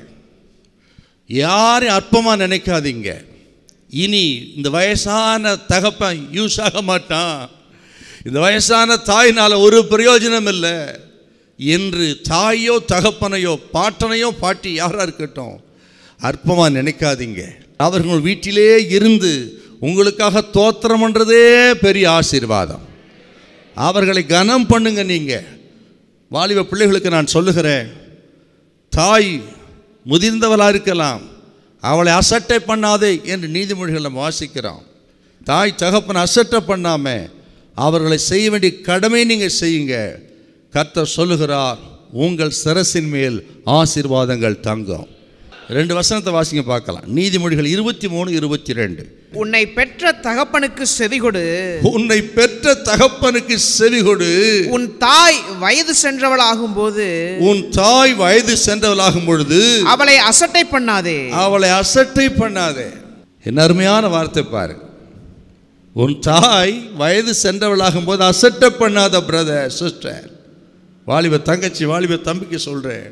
யாரையும் அற்பமாக நினைக்காதீங்க இனி இந்த வயசான தகப்பன் யூஸ் ஆக மாட்டான் இந்த வயசான தாயினால் ஒரு பிரயோஜனம் இல்லை என்று தாயோ தகப்பனையோ பாட்டனையோ பாட்டி யாராக இருக்கட்டும் அற்பமாக நினைக்காதீங்க அவர்கள் வீட்டிலே இருந்து உங்களுக்காக தோத்திரம் பண்ணுறதே பெரிய ஆசீர்வாதம் அவர்களை கனம் பண்ணுங்க நீங்கள் வாலிப பிள்ளைகளுக்கு நான் சொல்லுகிறேன் தாய் முதிர்ந்தவளாக இருக்கலாம் அவளை அசட்டை பண்ணாதே என்று நீதிமொழிகள் நம்ம வாசிக்கிறோம் தாய் தகப்பன் அசட்டை பண்ணாமல் அவர்களை செய்ய வேண்டிய கடமை நீங்கள் செய்யுங்க கர்த்தர் சொல்லுகிறார் உங்கள் சிரசின் மேல் ஆசீர்வாதங்கள் தங்கும் ரெண்டு வசனத்தை வாசிங்க பார்க்கலாம் நீதிமொழிகள் இருபத்தி மூணு இருபத்தி ரெண்டு உன்னை பெற்ற தகப்பனுக்கு செவிகொடு உன்னை பெற்ற தகப்பனுக்கு செவிகொடு உன் தாய் வயது சென்றவளாகும் போது உன் தாய் வயது சென்றவளாகும் பொழுது அவளை அசட்டை பண்ணாதே அவளை அசட்டை பண்ணாதே என்ன அருமையான வார்த்தை பாரு உன் தாய் வயது சென்றவளாகும் போது அசட்டை பண்ணாத பிரதர் சிஸ்டர் வாலிப தங்கச்சி வாலிப தம்பிக்கு சொல்கிறேன்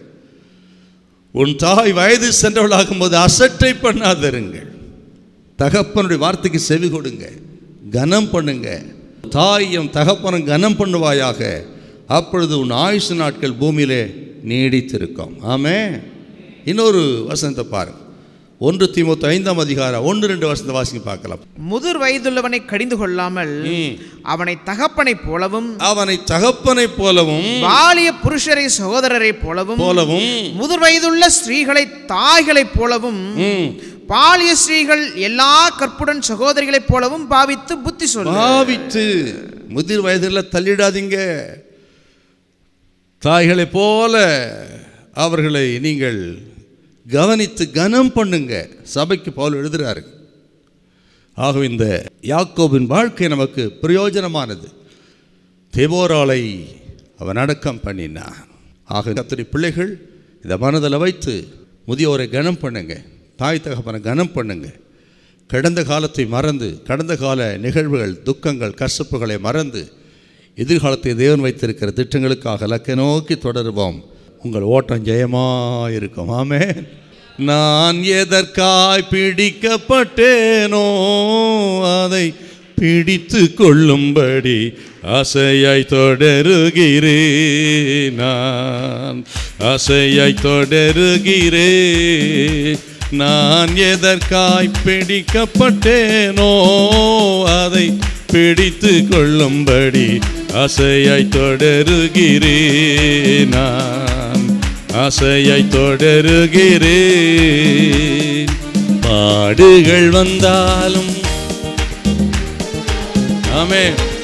உன் தாய் வயது சென்றவளாகும் போது அசட்டை பண்ணாதிருங்கள் தகப்பனுடைய வார்த்தைக்கு செவி கொடுங்க கனம் பண்ணுங்க தாயும் தகப்பனும் கனம் பண்ணுவாயாக அப்பொழுது உன் ஆயுசு நாட்கள் பூமியிலே நீடித்திருக்கும் ஆமே இன்னொரு வசனத்தை பாருங்க ஒன்று தீமூத்து ஐந்தாம் அதிகாரம் ஒன்று ரெண்டு வசனத்தை வாசிங்க பார்க்கலாம் முதிர் வயதுள்ளவனை கடிந்து கொள்ளாமல் ம். அவனை தகப்பனைப் போலவும் அவனை தகப்பனைப் போலவும் பாலிய புருஷரை சகோதரரைப் போலவும் போலவும் முதிர் வயதுள்ள ஸ்திரீகளை தாய்களைப் போலவும் ம், பாலிய ஸ்திரீகள் எல்லா கற்புடன் சகோதரிகளைப் போலவும் பாவித்து புத்தி சொல்லு பாவித்து முதிர் வயதில் தள்ளிடாதீங்க தாய்களைப் போல அவர்களை நீங்கள் கவனித்து கனம் பண்ணுங்க சபைக்கு பவுல் எழுதுறாரு ஆகவே இந்த யாக்கோபின் வாழ்க்கை நமக்கு பிரயோஜனமானது தேவோராளை அவன் அடக்கம் பண்ணினான் ஆக கத்திரி பிள்ளைகள் இந்த மனதில் வைத்து முதியோரை கனம் பண்ணுங்க தாய் தகப்பனை கனம் பண்ணுங்க கடந்த காலத்தை மறந்து கடந்த கால நிகழ்வுகள் துக்கங்கள் கசப்புகளை மறந்து எதிர்காலத்தை தேவன் வைத்திருக்கிற திட்டங்களுக்காக இலக்கை நோக்கி தொடருவோம் உங்கள் ஓட்டம் ஜெயமாக இருக்கும் ஆமே நான் எதற்காய் பிடிக்கப்பட்டேனோ அதை பிடித்து கொள்ளும்படி ஆசையாய் தொடருகிறேன் நான் ஆசையாய் தொடருகிறேன் நான் எதற்காய் பிடிக்கப்பட்டேனோ அதை பிடித்து கொள்ளும்படி ஆசையாய் தொடருகிறேன் நான் ஆசையாய் தொடருகிறேன் பாடுகள் வந்தாலும் ஆமே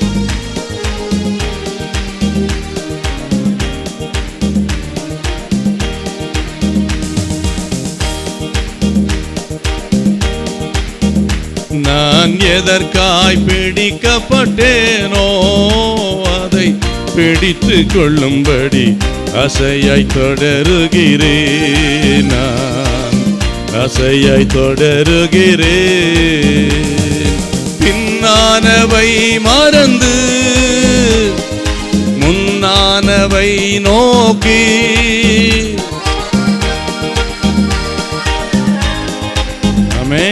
நான் எதற்காய் பிடிக்கப்பட்டேனோ அதை பிடித்து கொள்ளும்படி அசையாய் தொடருகிறேன் நான் அசையாய் தொடருகிறேன் பின்னானவை மறந்து முன்னானவை நோக்கி ஆமே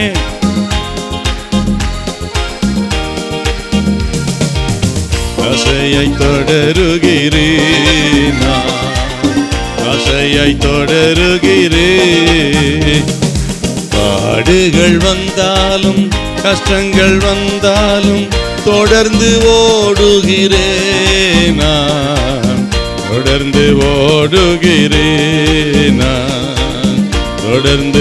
அசையை தொடருகிறேன் நான். அசையை தொடருகிறேன் பாடுகள் வந்தாலும் கஷ்டங்கள் வந்தாலும் தொடர்ந்து ஓடுகிறேன் நான் தொடர்ந்து ஓடுகிறேன் நான் தொடர்ந்து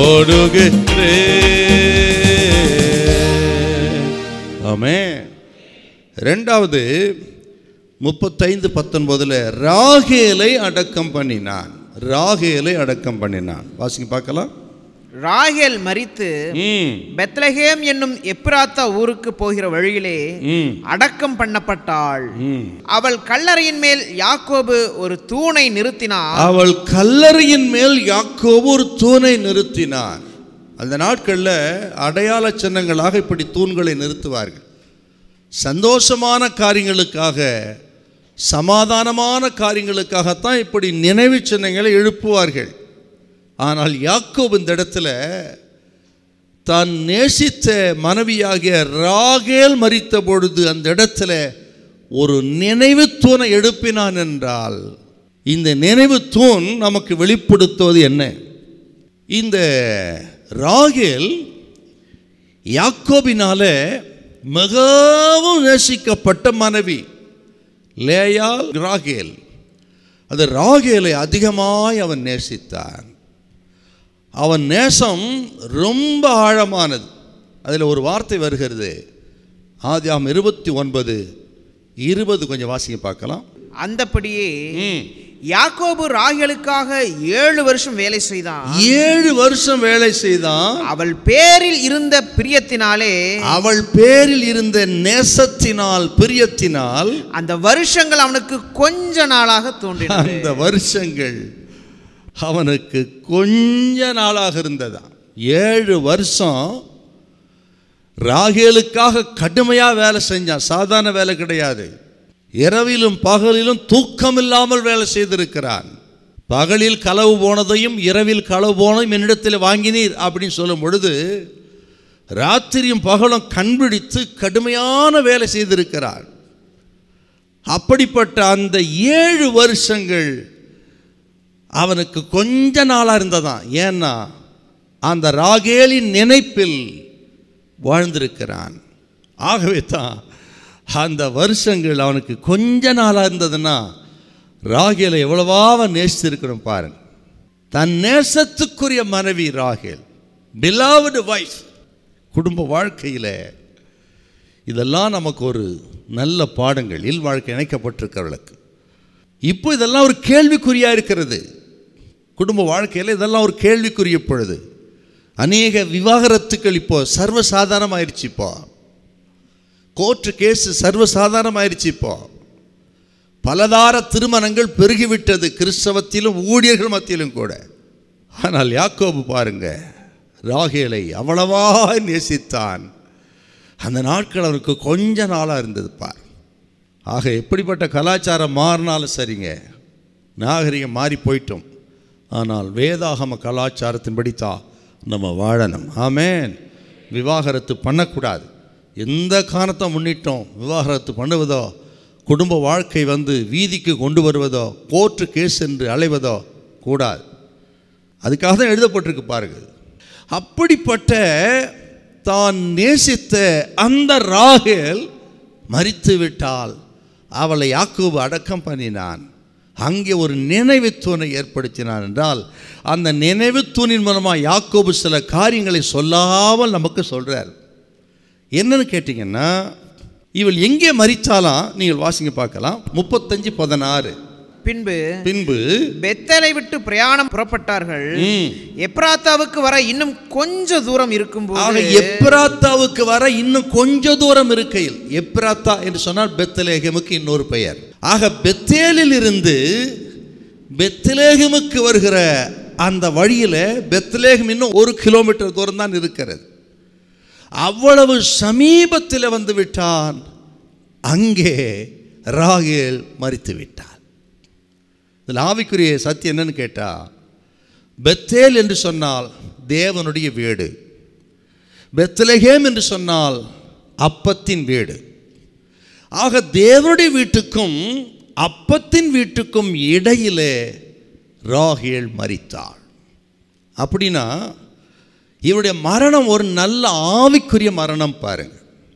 ஓடுகிறேன் ஆமென் ரெண்டாவது முப்பத்தைந்து பத்தொன்பதுல ராகேலை அடக்கம் பண்ணினான் ராகேலை அடக்கம் பண்ணினான் வாசிங்க பார்க்கலாம் ராகேல் மரித்து ம் பெத்லஹேம் என்னும் எப்ராத்தா ஊருக்கு போகிற வழியிலே ம் அடக்கம் பண்ணப்பட்டாள் ம் அவள் கல்லறையின் மேல் யாக்கோபு ஒரு தூணை நிறுத்தினார் அவள் கல்லறையின் மேல் யாக்கோபு ஒரு தூணை நிறுத்தினான் அந்த நாட்களில் அடையாள சின்னங்களாக இப்படி தூண்களை நிறுத்துவார்கள் சந்தோஷமான காரியங்களுக்காக சமாதானமான காரியங்களுக்காகத்தான் இப்படி நினைவு சின்னங்களை எழுப்புவார்கள் ஆனால் யாக்கோபு இந்த இடத்துல தான் நேசித்த மனைவியாகிய ராகேல் மரித்த பொழுது அந்த இடத்துல ஒரு நினைவு தூணை எழுப்பினான் என்றால் இந்த நினைவு தூண் நமக்கு வெளிப்படுத்துவது என்ன இந்த ராகேல் யாக்கோபினால மிகவும் நேசிக்கப்பட்ட மனைவி லேயால் ராகேல் அது ராகேலை அதிகமாய் அவன் நேசித்தான் அவன் நேசம் ரொம்ப ஆழமானது அதில் ஒரு வார்த்தை வருகிறது ஆதியாம் இருபத்தி ஒன்பது இருபது கொஞ்சம் வாசிங்க பார்க்கலாம் அந்தப்படியே ம். யாக்கோபு ராகேலுக்காக ஏழு வருஷம் வேலை செய்தான் ஏழு வருஷம் வேலை செய்தான் அவள் பேரில் இருந்த பிரியத்தினாலே அவள் பேரில் இருந்த நேசத்தினால் பிரியத்தினால் அந்த வருஷங்கள் அவனுக்கு கொஞ்ச நாளாக தோன்றின அந்த வருஷங்கள் அவனுக்கு கொஞ்ச நாளாக இருந்ததா ஏழு வருஷம் ராகேலுக்காக கடுமையாக வேலை செஞ்சான் சாதாரண வேலை கிடையாது இரவிலும் பகலிலும் தூக்கம் இல்லாமல் வேலை செய்திருக்கிறான் பகலில் களவு போனதையும் இரவில் களவு போனதையும் என்னிடத்தில் வாங்கினீர் அப்படின்னு சொல்லும் பொழுது ராத்திரியும் பகலும் கண்பிடித்து கடுமையான வேலை செய்திருக்கிறான் அப்படிப்பட்ட அந்த ஏழு வருஷங்கள் அவனுக்கு கொஞ்ச நாளாக இருந்ததாம் ஏன்னா அந்த ராகேலின் நினைப்பில் வாழ்ந்திருக்கிறான் ஆகவே தான் அந்த வருஷங்கள் அவனுக்கு கொஞ்ச நாளாக இருந்ததுன்னா ராகேலை எவ்வளவா அவன் நேசித்திருக்கணும் பாருங்க தன் நேசத்துக்குரிய மனைவி ராகேல் பிலாவடு வைஃப் குடும்ப வாழ்க்கையில் இதெல்லாம் நமக்கு ஒரு நல்ல பாடங்கள் இல் வாழ்க்கை இணைக்கப்பட்டிருக்கிறவர்களுக்கு இப்போ இதெல்லாம் ஒரு கேள்விக்குறியாக இருக்கிறது குடும்ப வாழ்க்கையில் இதெல்லாம் ஒரு கேள்விக்குரிய பொழுது அநேக விவாகரத்துக்கள் இப்போ சர்வசாதாரணமாயிருச்சு இப்போ கோர்ட்டு கேஸ் சர்வசாதாரணமாயிருச்சு இப்போ பலதார திருமணங்கள் பெருகிவிட்டது கிறிஸ்தவத்திலும் ஊழியர்கள் மத்தியிலும் கூட ஆனால் யாக்கோபு பாருங்க ராகேலை அவ்வளவா நேசித்தான் அந்த நாட்கள் அவனுக்கு கொஞ்ச நாளாக இருந்தது பார் ஆக எப்படிப்பட்ட கலாச்சாரம் மாறினாலும் சரிங்க நாகரிகம் மாறி போயிட்டோம் ஆனால் வேதாகம கலாச்சாரத்தின்படி தான் நம்ம வாழணும் ஆமேன் விவாகரத்து பண்ணக்கூடாது எந்த காரணத்தை முன்னிட்டோம் விவாகரத்து பண்ணுவதோ குடும்ப வாழ்க்கை வந்து வீதிக்கு கொண்டு வருவதோ கோர்ட்டு கேஸ் என்று அலைவதோ கூடாது அதுக்காக தான் எழுதப்பட்டிருக்கு பாருங்கள் அப்படிப்பட்ட தான் நேசித்த அந்த ராகேல் மரித்து விட்டால் அவளை யாக்கோபு அடக்கம் பண்ணினான் அங்கே ஒரு நினைவு தூணை ஏற்படுத்தினான் என்றால் அந்த நினைவு தூணின் மூலமாக யாக்கோபு சில காரியங்களை சொல்லாமல் நமக்கு சொல்கிறார் என்னன்னு கேட்டிங்கன்னா இவள் எங்கே மறித்தாலாம் நீங்கள் வாசிங்க பார்க்கலாம் முப்பத்தஞ்சு பதினாறு பின்பு பின்பு பெத்தலை விட்டு பிரயாணம் புறப்பட்டார்கள் ம். எப்ராத்தாவுக்கு வர இன்னும் கொஞ்ச தூரம் ஆக இருக்கும்போது எப்ராத்தாவுக்கு வர இன்னும் கொஞ்ச தூரம் இருக்கையில் எப்ராத்தா என்று சொன்னால் பெத்தலேகமுக்கு இன்னொரு பெயர் ஆக பெத்தேலில் இருந்து பெத்தலேகமுக்கு வருகிற அந்த வழியில் பெத்தலேகம் இன்னும் ஒரு கிலோமீட்டர் தூரம் தான் இருக்கிறது அவ்வளவு சமீபத்தில் வந்து விட்டான் அங்கே ராகேல் மறித்து விட்டான் இதில் ஆவிக்குரிய சத்தியம் என்னன்னு கேட்டா பெத்தேல் என்று சொன்னால் தேவனுடைய வீடு பெத்லகேம் என்று சொன்னால் அப்பத்தின் வீடு ஆக தேவனுடைய வீட்டுக்கும் அப்பத்தின் வீட்டுக்கும் இடையிலே ராகேல் மரித்தாள் அப்படின்னா இவருடைய மரணம் ஒரு நல்ல ஆவிக்குரிய மரணம் பாருங்க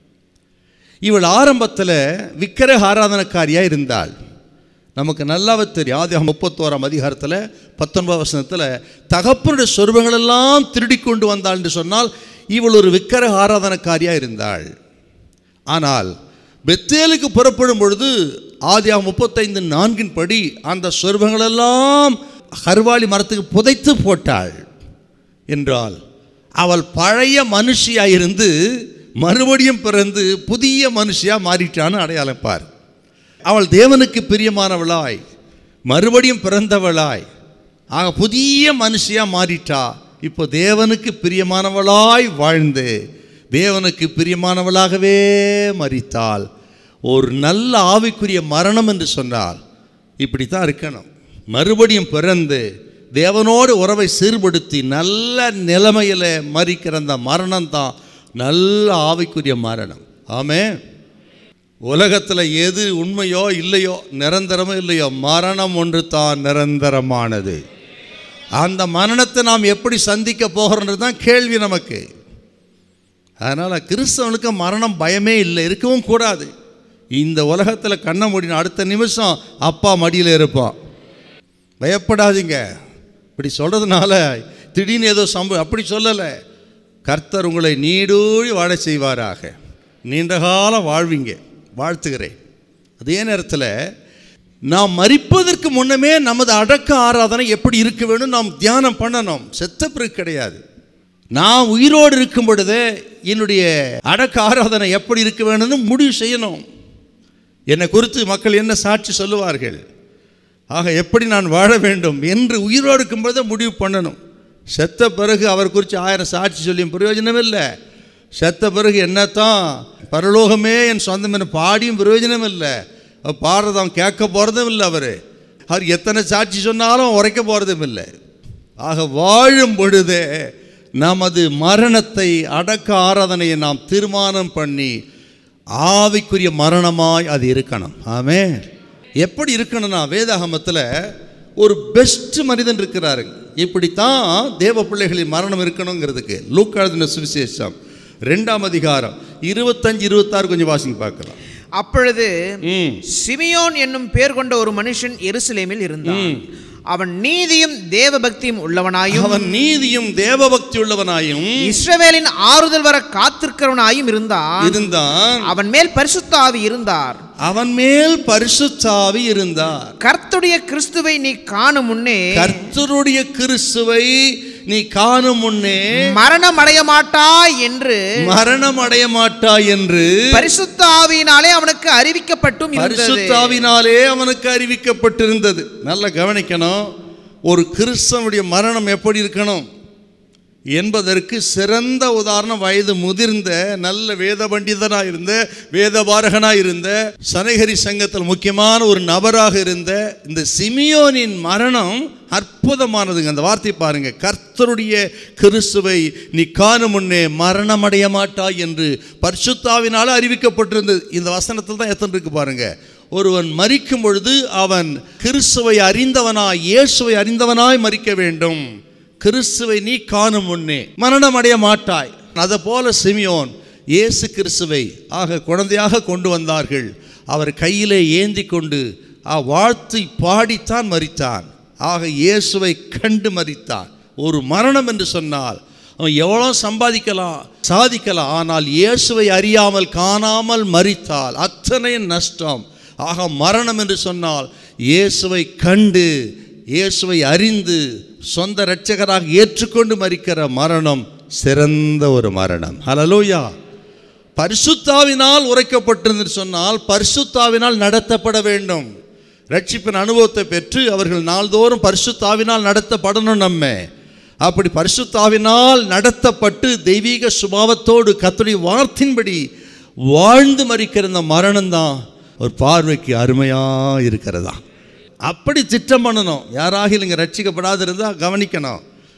இவள் ஆரம்பத்தில் விக்கிரக ஆராதனக்காரியாக இருந்தாள் நமக்கு நல்லாவே தெரியும் ஆதி முப்பத்தோராம் அதிகாரத்தில் பத்தொன்பது வசனத்தில் தகப்பனுடைய சொருபங்களெல்லாம் திருடி கொண்டு வந்தாள் என்று சொன்னால் இவள் ஒரு விக்கிரக ஆராதனக்காரியாக இருந்தாள் ஆனால் பெத்தேலுக்கு புறப்படும் பொழுது ஆதியா முப்பத்தைந்து நான்கின் படி அந்த சொருபங்களெல்லாம் கருவாளி மரத்துக்கு புதைத்து போட்டாள் என்றால் அவள் பழைய மனுஷியாக இருந்து மறுபடியும் பிறந்து புதிய மனுஷியாக மாறிட்டான்னு அடையாளம் பார் அவள் தேவனுக்கு பிரியமானவளாய் மறுபடியும் பிறந்தவளாய் ஆக புதிய மனுஷியாக மாறிட்டா இப்போ தேவனுக்கு பிரியமானவளாய் வாழ்ந்து தேவனுக்கு பிரியமானவளாகவே மரித்தாள் ஒரு நல்ல ஆவிக்குரிய மரணம் என்று சொன்னால் இப்படி தான் இருக்கணும் மறுபடியும் பிறந்து தேவனோடு உறவை சீர்படுத்தி நல்ல நிலைமையில் மறிக்கிற அந்த மரணம் தான் நல்ல ஆவிக்குரிய மரணம் ஆமே உலகத்தில் எது உண்மையோ இல்லையோ நிரந்தரமோ இல்லையோ மரணம் ஒன்று தான் நிரந்தரமானது அந்த மரணத்தை நாம் எப்படி சந்திக்க போகிறோன்றது தான் கேள்வி நமக்கு அதனால் கிறிஸ்தவனுக்கு மரணம் பயமே இல்லை இருக்கவும் கூடாது இந்த உலகத்தில் கண்ணை மூடின அடுத்த நிமிஷம் அப்பா மடியில் இருப்பான் பயப்படாதீங்க இப்படி சொல்கிறதுனால திடீர்னு ஏதோ சம்பவம் அப்படி சொல்லலை கர்த்தர் உங்களை நீடூழி வாழ செய்வாராக நீண்ட காலம் வாழ்வீங்க வாழ்த்துகிறேன் அதே நேரத்தில் நாம் மறிப்பதற்கு முன்னமே நமது அடக்க ஆராதனை எப்படி இருக்க வேணும் நாம் தியானம் பண்ணணும் செத்த பிறகு கிடையாது நான் உயிரோடு இருக்கும் பொழுதே என்னுடைய அடக்க ஆராதனை எப்படி இருக்க வேணும்னு முடிவு செய்யணும் என்னை குறித்து மக்கள் என்ன சாட்சி சொல்லுவார்கள் ஆக எப்படி நான் வாழ வேண்டும் என்று உயிரோடு இருக்கும்போதே முடிவு பண்ணணும் செத்த பிறகு அவர் குறித்து ஆயிரம் சாட்சி சொல்லியும் பிரயோஜனம் இல்லை செத்த பிறகு என்னத்தான் பரலோகமே என் சொந்தம் என பாடியும் பிரயோஜனம் இல்லை அவர் பாடுறது அவன் கேட்க போகிறதும் இல்லை அவர் அவர் எத்தனை சாட்சி சொன்னாலும் உரைக்க போகிறதும் இல்லை ஆக வாழும் பொழுதே நமது மரணத்தை அடக்க ஆராதனையை நாம் தீர்மானம் பண்ணி ஆவிக்குரிய மரணமாய் அது இருக்கணும் ஆமே எப்படி இருக்கணும்னா வேதாகமத்தில் ஒரு பெஸ்ட் மனிதன் இருக்கிறாரு இப்படித்தான் தேவ பிள்ளைகளின் மரணம் இருக்கணுங்கிறதுக்கு லூக்காழ்தின சுவிசேஷம் ரெண்டாம் அதிகாரம் இருபத்தஞ்சு இருபத்தாறு கொஞ்சம் வாசிங்க பார்க்கலாம் அப்பொழுது ம் சிமியோன் என்னும் பேர் கொண்ட ஒரு மனுஷன் எருசலேமில் இருந்தான் அவன் நீதியும் தேவபக்தியும் உள்ளவனாயும் அவன் நீதியும் தேவபக்தி உள்ளவனாயும் இஸ்ரவேலின் ஆறுதல் வர காத்திருக்கிறவனாயும் இருந்தான் இருந்தான் அவன் மேல் பரிசுத்த ஆவி இருந்தார் அவன் மேல் பரிசுத்தாவி இருந்தார் கர்த்துடைய கிறிஸ்துவை நீ காணும் முன்னே கர்த்தருடைய கிறிஸ்துவை நீ காணும் முன்னே மரணம் அடைய மாட்டாய் என்று மரணம் அடைய மாட்டாய் என்று பரிசுத்த ஆவியினாலே அவனுக்கு அறிவிக்கப்பட்டும் இருந்தது பரிசுத்தாவினாலே அவனுக்கு அறிவிக்கப்பட்டிருந்தது நல்லா கவனிக்கணும் ஒரு கிறிஸ்தவனுடைய மரணம் எப்படி இருக்கணும் என்பதற்கு சிறந்த உதாரணம் வயது முதிர்ந்த நல்ல வேத பண்டிதனாக இருந்த வேதபாரகனாக இருந்த சனகரி சங்கத்தில் முக்கியமான ஒரு நபராக இருந்த இந்த சிமியோனின் மரணம் அற்புதமானதுங்க அந்த வார்த்தை பாருங்க கர்த்தருடைய கிறிஸ்துவை நீ காணும் முன்னே மரணமடைய மாட்டாய் என்று பரிசுத்தாவினால அறிவிக்கப்பட்டிருந்தது இந்த வசனத்தில் தான் எத்தனை இருக்கு பாருங்க ஒருவன் மரிக்கும் பொழுது அவன் கிறிஸ்துவை அறிந்தவனாய் இயேசுவை அறிந்தவனாய் மரிக்க வேண்டும் கிறிஸ்துவை நீ காணும் முன்னே மரணம் அடைய மாட்டாய் அதை போல சிமியோன் இயேசு கிறிஸ்துவை ஆக குழந்தையாக கொண்டு வந்தார்கள் அவர் கையிலே ஏந்தி கொண்டு ஆ வாழ்த்தி பாடித்தான் மரித்தான் ஆக இயேசுவை கண்டு மரித்தான் ஒரு மரணம் என்று சொன்னால் அவன் எவ்வளோ சம்பாதிக்கலாம் சாதிக்கலாம் ஆனால் இயேசுவை அறியாமல் காணாமல் மரித்தால் அத்தனை நஷ்டம் ஆக மரணம் என்று சொன்னால் இயேசுவை கண்டு இயேசுவை அறிந்து சொந்த இரட்சகராக ஏற்றுக்கொண்டு மரிக்கிற மரணம் சிறந்த ஒரு மரணம் ஹலலூயா பரிசுத்தாவினால் உரைக்கப்பட்டிருந்து சொன்னால் பரிசுத்தாவினால் நடத்தப்பட வேண்டும் ரட்சிப்பின் அனுபவத்தை பெற்று அவர்கள் நாள்தோறும் பரிசுத்தாவினால் நடத்தப்படணும் நம்ம அப்படி பரிசுத்தாவினால் நடத்தப்பட்டு தெய்வீக சுபாவத்தோடு கத்துடைய வார்த்தையின்படி வாழ்ந்து மறிக்கிற இந்த மரணம் தான் ஒரு பார்வைக்கு அருமையாக இருக்கிறதா அப்படி திட்டம் பண்ணணும் யாராக நீங்கள் ரட்சிக்கப்படாது இருந்தால் கவனிக்கணும்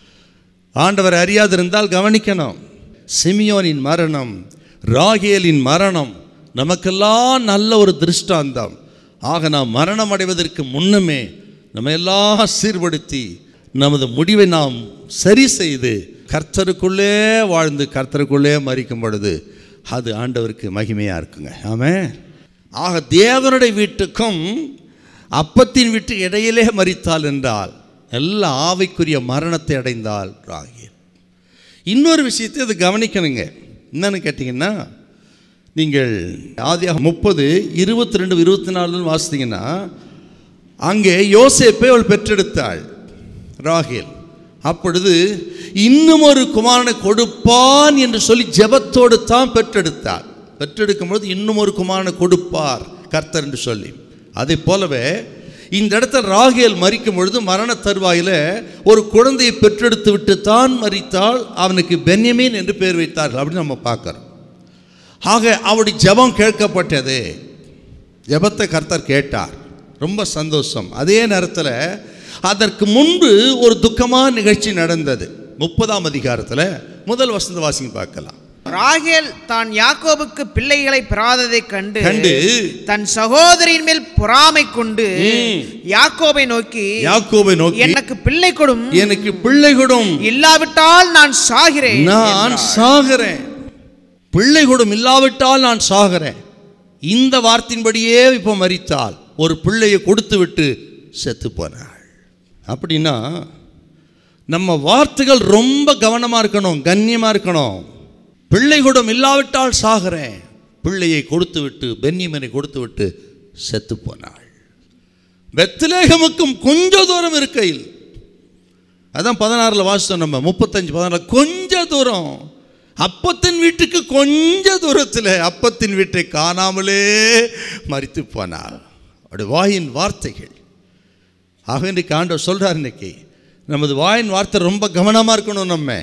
ஆண்டவர் அறியாது இருந்தால் கவனிக்கணும் சிமியோனின் மரணம் ராகேலின் மரணம் நமக்கெல்லாம் நல்ல ஒரு திருஷ்டாந்தம் ஆக நாம் மரணம் அடைவதற்கு முன்னமே நம்ம எல்லாம் சீர்படுத்தி நமது முடிவை நாம் சரி செய்து கர்த்தருக்குள்ளே வாழ்ந்து கர்த்தருக்குள்ளே மறிக்கும் பொழுது அது ஆண்டவருக்கு மகிமையாக இருக்குங்க ஆமே ஆக தேவனுடைய வீட்டுக்கும் அப்பத்தின் வீட்டு இடையிலே மறித்தால் என்றால் நல்ல ஆவைக்குரிய மரணத்தை அடைந்தால் ராகியல் இன்னொரு விஷயத்தை அது கவனிக்கணுங்க என்னன்னு கேட்டிங்கன்னா நீங்கள் ஆதியாக முப்பது இருபத்தி ரெண்டு இருபத்தி நாலுன்னு வாசித்தீங்கன்னா அங்கே யோசேப்பை அவள் பெற்றெடுத்தாள் ராகேல் அப்பொழுது இன்னும் ஒரு குமாரனை கொடுப்பான் என்று சொல்லி ஜெபத்தோடு தான் பெற்றெடுத்தாள் பெற்றெடுக்கும் பொழுது இன்னும் ஒரு குமாரனை கொடுப்பார் கர்த்தர் என்று சொல்லி அதே போலவே இந்த இடத்துல ராகேல் மறிக்கும் பொழுது மரண தருவாயில ஒரு குழந்தையை பெற்றெடுத்து விட்டு தான் மறித்தால் அவனுக்கு பென்யமீன் என்று பேர் வைத்தார்கள் அப்படின்னு நம்ம பார்க்குறோம் ஆக அவருடைய ஜெபம் கேட்கப்பட்டது ஜெபத்தை கர்த்தர் கேட்டார் ரொம்ப சந்தோஷம் அதே நேரத்தில் அதற்கு முன்பு ஒரு துக்கமான நிகழ்ச்சி நடந்தது முப்பதாம் அதிகாரத்தில் முதல் வசந்த வாசிங்க பார்க்கலாம் ராகேல் தான் யாக்கோபுக்கு பிள்ளைகளை பெறாததைக் கண்டு கண்டு தன் சகோதரியின் மேல் பொறாமை கொண்டு யாக்கோபை நோக்கி யாக்கோபை நோக்கி எனக்கு பிள்ளை கொடும் எனக்கு பிள்ளை கொடும் இல்லாவிட்டால் நான் சாகிறேன் நான் சாகிறேன் பிள்ளை கொடும் இல்லாவிட்டால் நான் சாகிறேன் இந்த வார்த்தையின்படியே இப்போ மரித்தால் ஒரு பிள்ளையை கொடுத்து விட்டு செத்து போனாள் அப்படின்னா நம்ம வார்த்தைகள் ரொம்ப கவனமாக இருக்கணும் கண்ணியமாக இருக்கணும் பிள்ளை கொடும் இல்லாவிட்டால் சாகிறேன் பிள்ளையை கொடுத்து விட்டு பென்னிமனை கொடுத்து விட்டு செத்து போனாள் பெத்லேகமுக்கும் கொஞ்ச தூரம் இருக்கையில் அதான் பதினாறில் வாசித்தோம் நம்ம முப்பத்தஞ்சு பதினாறு கொஞ்ச தூரம் அப்பத்தின் வீட்டுக்கு கொஞ்ச தூரத்தில் அப்பத்தின் வீட்டை காணாமலே மறித்து போனாள் அவருடைய வாயின் வார்த்தைகள் ஆக இன்றைக்கு ஆண்டவர் சொல்கிறார் இன்னைக்கு நமது வாயின் வார்த்தை ரொம்ப கவனமாக இருக்கணும் நம்ம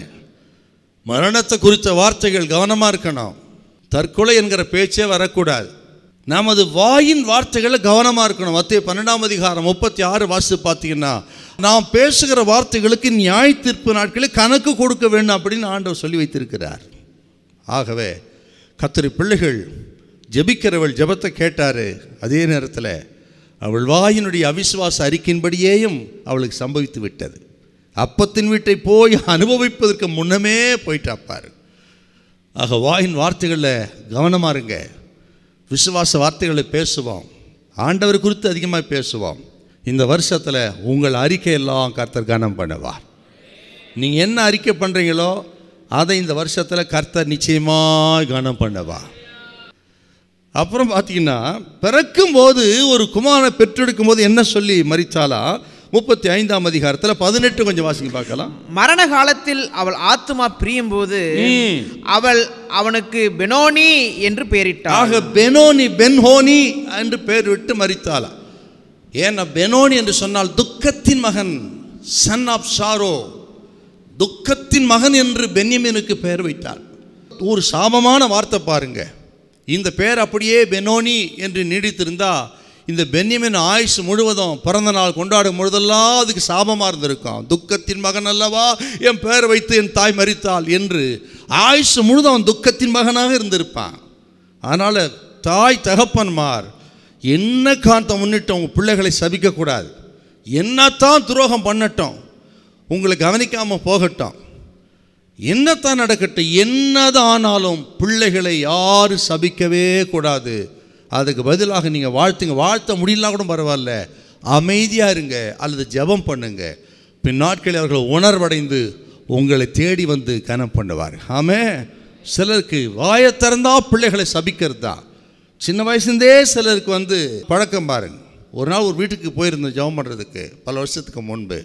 மரணத்தை குறித்த வார்த்தைகள் கவனமாக இருக்கணும் தற்கொலை என்கிற பேச்சே வரக்கூடாது நமது வாயின் வார்த்தைகளை கவனமாக இருக்கணும் மத்திய பன்னெண்டாம் அதிகாரம் முப்பத்தி ஆறு வாசித்து பார்த்தீங்கன்னா நாம் பேசுகிற வார்த்தைகளுக்கு நியாய தீர்ப்பு நாட்களில் கணக்கு கொடுக்க வேண்டும் அப்படின்னு ஆண்டவர் சொல்லி வைத்திருக்கிறார் ஆகவே கத்திரி பிள்ளைகள் ஜெபிக்கிறவள் ஜெபத்தை கேட்டார் அதே நேரத்தில் அவள் வாயினுடைய அவிசுவாச அறிக்கையின்படியேயும் அவளுக்கு சம்பவித்து விட்டது அப்பத்தின் வீட்டை போய் அனுபவிப்பதற்கு முன்னமே போயிட்டாப்பார் ஆக வாயின் வார்த்தைகளில் கவனமாக இருங்க விசுவாச வார்த்தைகளை பேசுவோம் ஆண்டவர் குறித்து அதிகமாக பேசுவோம் இந்த வருஷத்தில் உங்கள் அறிக்கையெல்லாம் கர்த்தர் கனம் பண்ணுவார் நீங்கள் என்ன அறிக்கை பண்ணுறீங்களோ அதை இந்த வருஷத்தில் கர்த்தர் நிச்சயமாக கனம் பண்ணுவார் அப்புறம் பார்த்தீங்கன்னா பிறக்கும் போது ஒரு குமாரனை பெற்றெடுக்கும் போது என்ன சொல்லி மறித்தாலா முப்பத்தி ஐந்தாம் அதிகாரத்தில் பதினெட்டு கொஞ்சம் வாசிங்க பார்க்கலாம் மரண காலத்தில் அவள் ஆத்துமா பிரியும் போது அவள் அவனுக்கு பெனோனி என்று பெயரிட்டாள் ஆக பெனோனி பென்ஹோனி என்று பெயர் விட்டு மறித்தாளா ஏன்னா பெனோனி என்று சொன்னால் துக்கத்தின் மகன் சன் ஆஃப் சாரோ துக்கத்தின் மகன் என்று பென்யமீனுக்கு பெயர் வைத்தார் ஒரு சாபமான வார்த்தை பாருங்க இந்த பெயர் அப்படியே பெனோனி என்று நீடித்திருந்தா இந்த பென்யமின் ஆயுஷ் முழுவதும் பிறந்த நாள் கொண்டாடும் பொழுதெல்லாம் அதுக்கு சாபமாக இருந்திருக்கும் துக்கத்தின் மகன் அல்லவா என் பெயர் வைத்து என் தாய் மறித்தாள் என்று ஆயுஷ் முழுதும் அவன் துக்கத்தின் மகனாக இருந்திருப்பான் அதனால் தாய் தகப்பன்மார் என்ன காந்தம் முன்னிட்டு உங்கள் பிள்ளைகளை சபிக்கக்கூடாது என்னத்தான் துரோகம் பண்ணட்டும் உங்களை கவனிக்காமல் போகட்டும் என்னத்தான் நடக்கட்டும் என்னதான் ஆனாலும் பிள்ளைகளை யாரும் சபிக்கவே கூடாது அதுக்கு பதிலாக நீங்கள் வாழ்த்துங்க வாழ்த்த முடியலாம் கூட பரவாயில்ல அமைதியாக இருங்க அல்லது ஜெபம் பண்ணுங்க பின் நாட்களில் அவர்கள் உணர்வடைந்து உங்களை தேடி வந்து கனம் பண்ணுவார் ஆமே சிலருக்கு வாயை திறந்தா பிள்ளைகளை சபிக்கிறது தான் சின்ன வயசுலேருந்தே சிலருக்கு வந்து பழக்கம் பாருங்க ஒரு நாள் ஒரு வீட்டுக்கு போயிருந்தோம் ஜெபம் பண்ணுறதுக்கு பல வருஷத்துக்கு முன்பு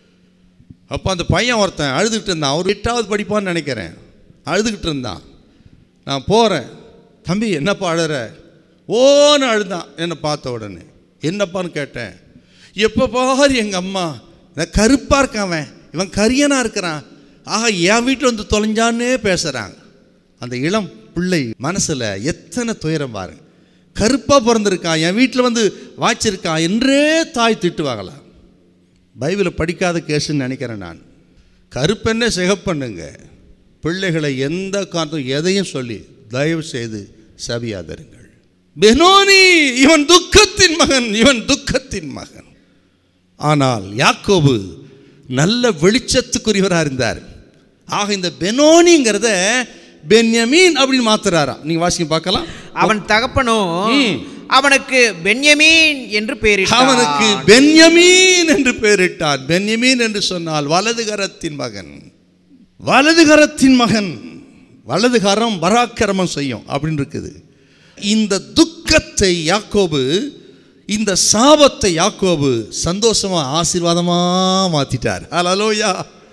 அப்போ அந்த பையன் ஒருத்தன் அழுதுகிட்டு இருந்தான் அவர் எட்டாவது படிப்பான்னு நினைக்கிறேன் அழுதுகிட்டு இருந்தான் நான் போகிறேன் தம்பி என்னப்பா அழுற ஓன்னு அழுதான் என்னை பார்த்த உடனே என்னப்பான்னு கேட்டேன் எப்போ பாரு எங்கள் அம்மா நான் கருப்பாக இருக்கான் அவன் இவன் கரியனாக இருக்கிறான் ஆஹா என் வீட்டில் வந்து தொலைஞ்சான்னே பேசுகிறாங்க அந்த இளம் பிள்ளை மனசில் எத்தனை துயரம் பாருங்க கருப்பாக பிறந்திருக்கான் என் வீட்டில் வந்து வாய்ச்சிருக்கான் என்றே தாய் திட்டுவாங்களா பைபிளை படிக்காத கேஸுன்னு நினைக்கிறேன் நான் கருப்பெண்ணே சிகப்பண்ணுங்க பிள்ளைகளை எந்த காரணம் எதையும் சொல்லி தயவு செய்து சபியாதருங்கள் பெனோனி இவன் துக்கத்தின் மகன் இவன் துக்கத்தின் மகன் ஆனால் யாக்கோபு நல்ல வெளிச்சத்துக்குரியவராக இருந்தார் ஆக இந்த பெனோனிங்கிறத பென்யமீன் அப்படின்னு மாத்துறாராம் நீங்க வாசிங்க பார்க்கலாம் அவன் தகப்பனோ அவனுக்கு பென்யமீன் என்று பெயரிட்டான் அவனுக்கு பென்யமீன் என்று பெயரிட்டான் பென்யமீன் என்று சொன்னால் வலதுகரத்தின் மகன் வலதுகரத்தின் மகன் வலதுகரம் பராக்கிரமம் செய்யும் அப்படின்னு இருக்குது இந்த துக்கத்தை யாக்கோபு இந்த சாபத்தை யாக்கோபு சந்தோஷமா ஆசீர்வாதமா மாத்திட்டார் அலலோயா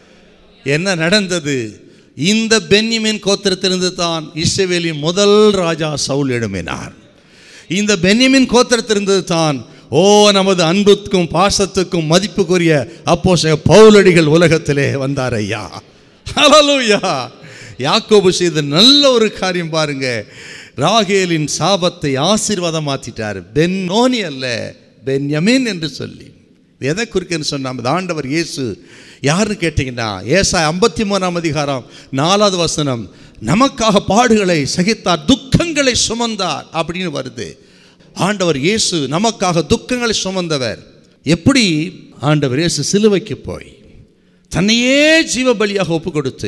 என்ன நடந்தது இந்த பென்யமின் கோத்திரத்திலிருந்து தான் இஸ்ரவேலின் முதல் ராஜா சவுல் எழுமினார் இந்த பென்யமின் கோத்திரத்திலிருந்து தான் ஓ நமது அன்புக்கும் பாசத்துக்கும் மதிப்புக்குரிய அப்போ பவுலடிகள் உலகத்திலே வந்தார் ஐயா ஹalleluya யாக்கோபு செய்த நல்ல ஒரு காரியம் பாருங்க ராகேலின் சாபத்தை ஆசீர்வாதம் மாத்திட்டார் பென்னோனி அல்ல பென்யமின் என்று சொல்லி இது எதை குறிக்குன்னு சொன்னா நமது ஆண்டவர் இயேசு யாருன்னு கேட்டிங்கன்னா ஏசா ஐம்பத்தி மூணாம் அதிகாரம் நாலாவது வசனம் நமக்காக பாடுகளை சகித்தார் துக்கங்களை சுமந்தார் அப்படின்னு வருது ஆண்டவர் இயேசு நமக்காக துக்கங்களை சுமந்தவர் எப்படி ஆண்டவர் இயேசு சிலுவைக்கு போய் தன்னையே ஜீவ பலியாக ஒப்பு கொடுத்து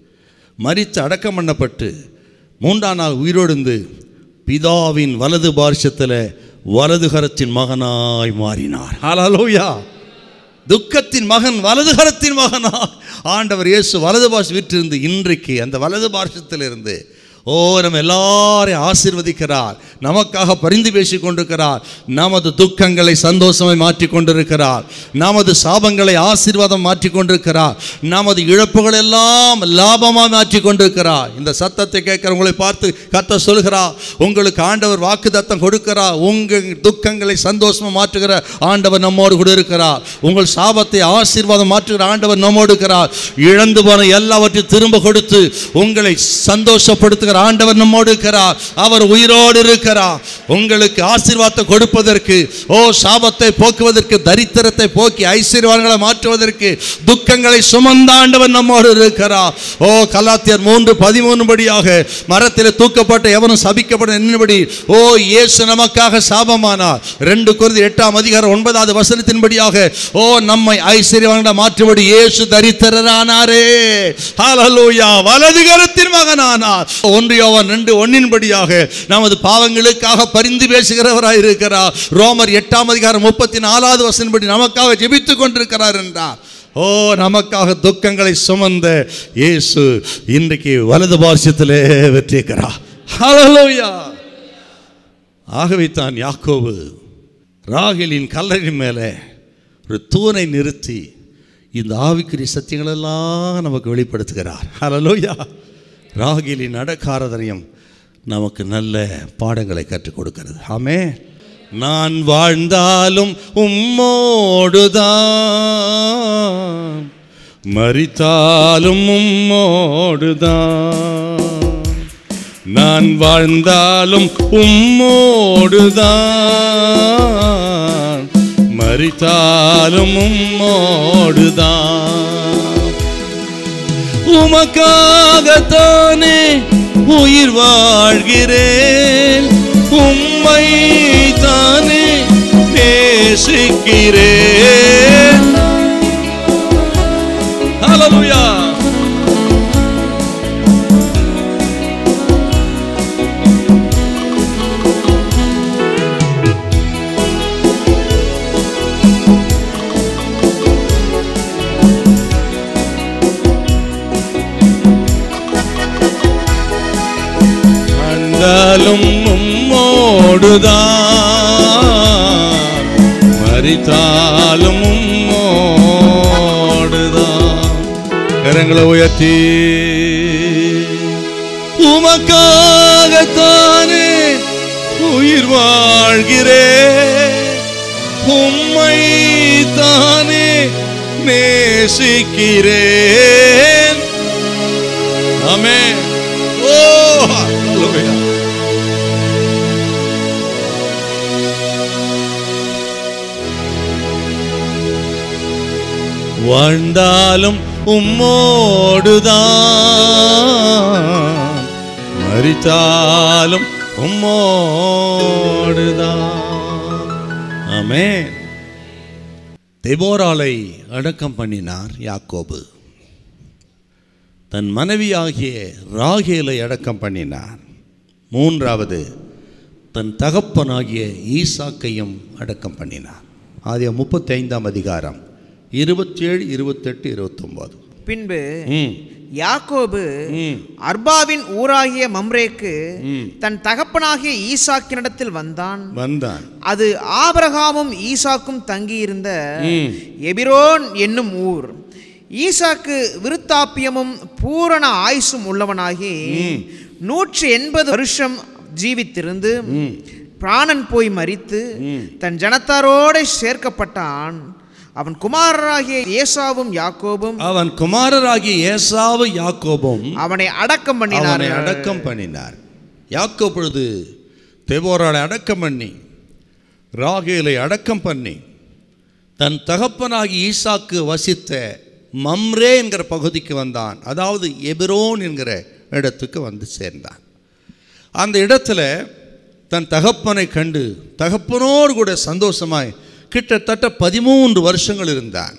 மரித்து அடக்கம் பண்ணப்பட்டு மூன்றாம் நாள் உயிரோடு பிதாவின் வலது பார்ஷத்தில் வலது கரத்தின் மகனாய் மாறினார் ஹalleluya துக்கத்தின் மகன் வலது கரத்தின் மகனா ஆண்டவர் இயேசு வலது பாஷ் விற்றிருந்து இன்றைக்கு அந்த வலது பாஷத்திலிருந்து ஓ நம்ம எல்லாரையும் ஆசீர்வதிக்கிறார் நமக்காக பரிந்து பேசி கொண்டிருக்கிறார் நமது துக்கங்களை சந்தோஷமாய் மாற்றி கொண்டிருக்கிறார் நமது சாபங்களை ஆசீர்வாதம் மாற்றி கொண்டிருக்கிறார் நமது இழப்புகள் எல்லாம் லாபமாக மாற்றி கொண்டிருக்கிறார் இந்த சத்தத்தை கேட்கிறவங்களை பார்த்து கத்த சொல்கிறார் உங்களுக்கு ஆண்டவர் வாக்குத்தத்தம் கொடுக்கிறார் உங்கள் துக்கங்களை சந்தோஷமாக மாற்றுகிற ஆண்டவர் நம்மோடு கூட இருக்கிறார் உங்கள் சாபத்தை ஆசீர்வாதம் மாற்றுகிற ஆண்டவர் நம்மோடு இருக்கிறார் இழந்து போன எல்லாவற்றையும் திரும்ப கொடுத்து உங்களை சந்தோஷப்படுத்துகிற ஆண்டவர் நம்மோடு இருக்கிறார் அவர் உயிரோடு இருக்கிறார் உங்களுக்கு ஆசீர்வாதத்தை கொடுப்பதற்கு ஓ சாபத்தை போக்குவதற்கு தரித்திரத்தை போக்கி ஐஸ்வர்யவான்களை மாற்றுவதற்கு துக்கங்களை சுமந்த ஆண்டவர் நம்மோடு இருக்கிறார் ஓ கலாத்தியர் மூன்று பதிமூணு படியாக மரத்தில் தூக்கப்பட்ட எவனும் சபிக்கப்பட என்னபடி ஓ இயேசு நமக்காக சாபமானார் ரெண்டு குருதி எட்டாம் அதிகாரம் ஒன்பதாவது வசனத்தின்படியாக ஓ நம்மை ஐஸ்வர்யவான்களை மாற்றுபடி இயேசு தரித்திரரானாரே ஹalleluya வலது கரத்தின் மகனானார் ஒன்று யோவான் ரெண்டு ஒன்னின்படியாக நமது பாவங்களுக்காக பரிந்து பேசுகிறவராய் இருக்கிறார் ரோமர் எட்டாம் அதிகாரம் முப்பத்தி நாலாவது வசனப்படி நமக்காக ஜெபித்துக் கொண்டிருக்கிறார் என்றார் ஓ நமக்காக துக்கங்களை சுமந்த இயேசு இன்றைக்கு வலது பாரசியத்திலே வெற்றிக்கிறார் ஹalleluya ஆகவே தான் யாக்கோபு ராகிலின் கல்லறின் மேலே ஒரு தூணை நிறுத்தி இந்த ஆவிக்குரிய சத்தியங்களெல்லாம் நமக்கு வெளிப்படுத்துகிறார் ஹalleluya ராகிலின் அடக்காரதரியம் நமக்கு நல்ல பாடங்களை கற்றுக் கொடுக்கிறது ஆமே நான் வாழ்ந்தாலும் உம்மோடுதான் மரித்தாலும் உம்மோடுதான் நான் வாழ்ந்தாலும் உம்மோடுதான் மரித்தாலும் உம்மோடுதான் உமக்காகத்தானே உயிர் வாழ்கிறேன் உம்மை தானே நேசிக்கிறேன் ஹalleluya அந்தாலும் உம்மோடுதான் மரித்தாலும் உம்மோடுதான் கரங்களை உயர்த்தி உமக்காகத்தானே உயிர் வாழ்கிறேன் உம்மை தானே நேசிக்கிறேன் ஆமென் ஓ ஹalleluya வாழ்ந்தாலும் உம்மோடுதான் மரித்தாலும் உம்மோடுதான் ஆமென் தெபோராலை அடக்கம் பண்ணினார் யாக்கோபு தன் மனைவியாகிய ராகேலை அடக்கம் பண்ணினான் மூன்றாவது தன் தகப்பனாகிய ஈசாக்கையும் அடக்கம் பண்ணினான் ஆதிய முப்பத்தி ஐந்தாம் அதிகாரம் இருபத்தேழு இருபத்தெட்டு இருபத்தொம்போது பின்பு ம் யாக்கோபு ம் அர்பாவின் ஊராகிய மம்ரேக்கு ம். தன் தகப்பனாகிய ஈசாக்கினிடத்தில் வந்தான் வந்தான் அது ஆபிரகாமும் ஈசாக்கும் தங்கியிருந்த ம். எபிரோன் என்னும் ஊர் ஈசாக்கு விருத்தாப்பியமும் பூரண ஆயுசும் உள்ளவனாகி நூற்றி எண்பது வருஷம் ஜீவித்திருந்து பிராணன் போய் மரித்து தன் ஜனத்தாரோடு சேர்க்கப்பட்டான் அவன் குமாரராகிய ஏசாவும் யாக்கோபும் அவன் குமாரராகிய ஏசாவு யாக்கோபும் அவனை அடக்கம் பண்ணினார் அவனை அடக்கம் பண்ணினார் யாக்கோ பொழுது தெபோராளை அடக்கம் பண்ணி ராகேலை அடக்கம் பண்ணி தன் தகப்பனாகி ஈசாக்கு வசித்த மம்ரே என்கிற பகுதிக்கு வந்தான் அதாவது எபிரோன் என்கிற இடத்துக்கு வந்து சேர்ந்தான் அந்த இடத்துல தன் தகப்பனை கண்டு தகப்பனோடு கூட சந்தோஷமாய் கிட்டத்தட்ட பதிமூன்று வருஷங்கள் இருந்தான்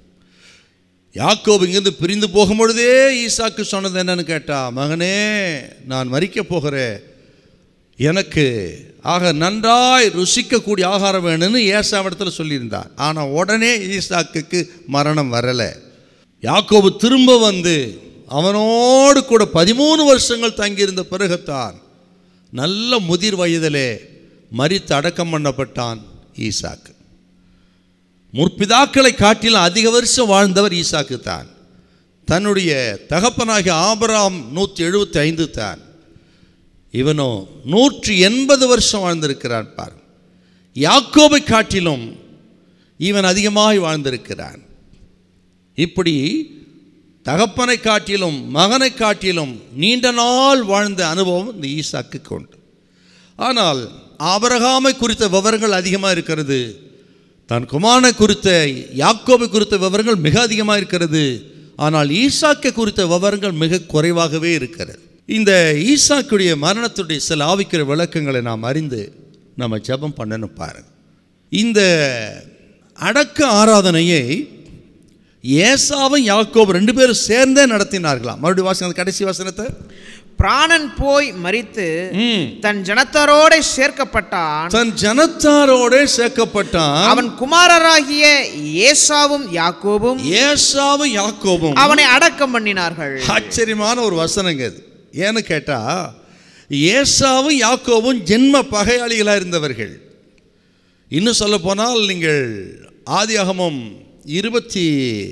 யாக்கோபு இங்கிருந்து பிரிந்து போகும் பொழுதே ஈசாக்கு சொன்னது என்னன்னு கேட்டா மகனே நான் மறிக்க போகிறேன் எனக்கு ஆக நன்றாய் ருசிக்கக்கூடிய ஆகாரம் வேணும்னு ஏசாவிடத்தில் சொல்லியிருந்தார் ஆனால் உடனே ஈசாக்குக்கு மரணம் வரலை யாக்கோபு திரும்ப வந்து அவனோடு கூட பதிமூணு வருஷங்கள் தங்கியிருந்த பிறகுத்தான் நல்ல முதிர் வயதிலே மரித்து அடக்கம் பண்ணப்பட்டான் ஈசாக்கு முற்பிதாக்களை காட்டிலும் அதிக வருஷம் வாழ்ந்தவர் ஈசாக்கு தான் தன்னுடைய தகப்பனாகிய ஆபராம் நூற்றி எழுபத்தி ஐந்து தான் இவனோ நூற்றி எண்பது வருஷம் வாழ்ந்திருக்கிறான் பார் யாக்கோபை காட்டிலும் இவன் அதிகமாய் வாழ்ந்திருக்கிறான் இப்படி தகப்பனை காட்டிலும் மகனை காட்டிலும் நீண்ட நாள் வாழ்ந்த அனுபவம் இந்த ஈசாக்கு கொண்டு ஆனால் ஆபரகாமை குறித்த விவரங்கள் அதிகமாக இருக்கிறது தன் குமாரனை குறித்த யாக்கோபை குறித்த விவரங்கள் மிக அதிகமாக இருக்கிறது ஆனால் ஈசாக்கை குறித்த விவரங்கள் மிக குறைவாகவே இருக்கிறது இந்த ஈசாக்குடைய மரணத்துடைய சில ஆவிக்கிற விளக்கங்களை நாம் அறிந்து நம்ம ஜெபம் பண்ணணும் பாருங்க இந்த அடக்க ஆராதனையை ஏசாவும் யாக்கோபு ரெண்டு பேரும் சேர்ந்தே நடத்தினார்களாம் மறுபடியும் வாசன அந்த கடைசி வசனத்தை பிராணன் போய் மரித்து ம். தன் ஜனத்தாரோட சேர்க்கப்பட்டான் தன் ஜனத்தாரோட சேர்க்கப்பட்டான் அவன் குமாரராகிய ஏசாவும் யாக்கோபும் ஏசாவும் யாக்கோபும் அவனை அடக்கம் பண்ணினார்கள் ஆச்சரியமான ஒரு வசனங்க இது ஏன்னு கேட்டா ஏசாவும் யாக்கோவும் ஜென்ம பகையாளிகளாக இருந்தவர்கள் இன்னும் சொல்ல போனால் நீங்கள் ஆதியாகமம் இருபத்தி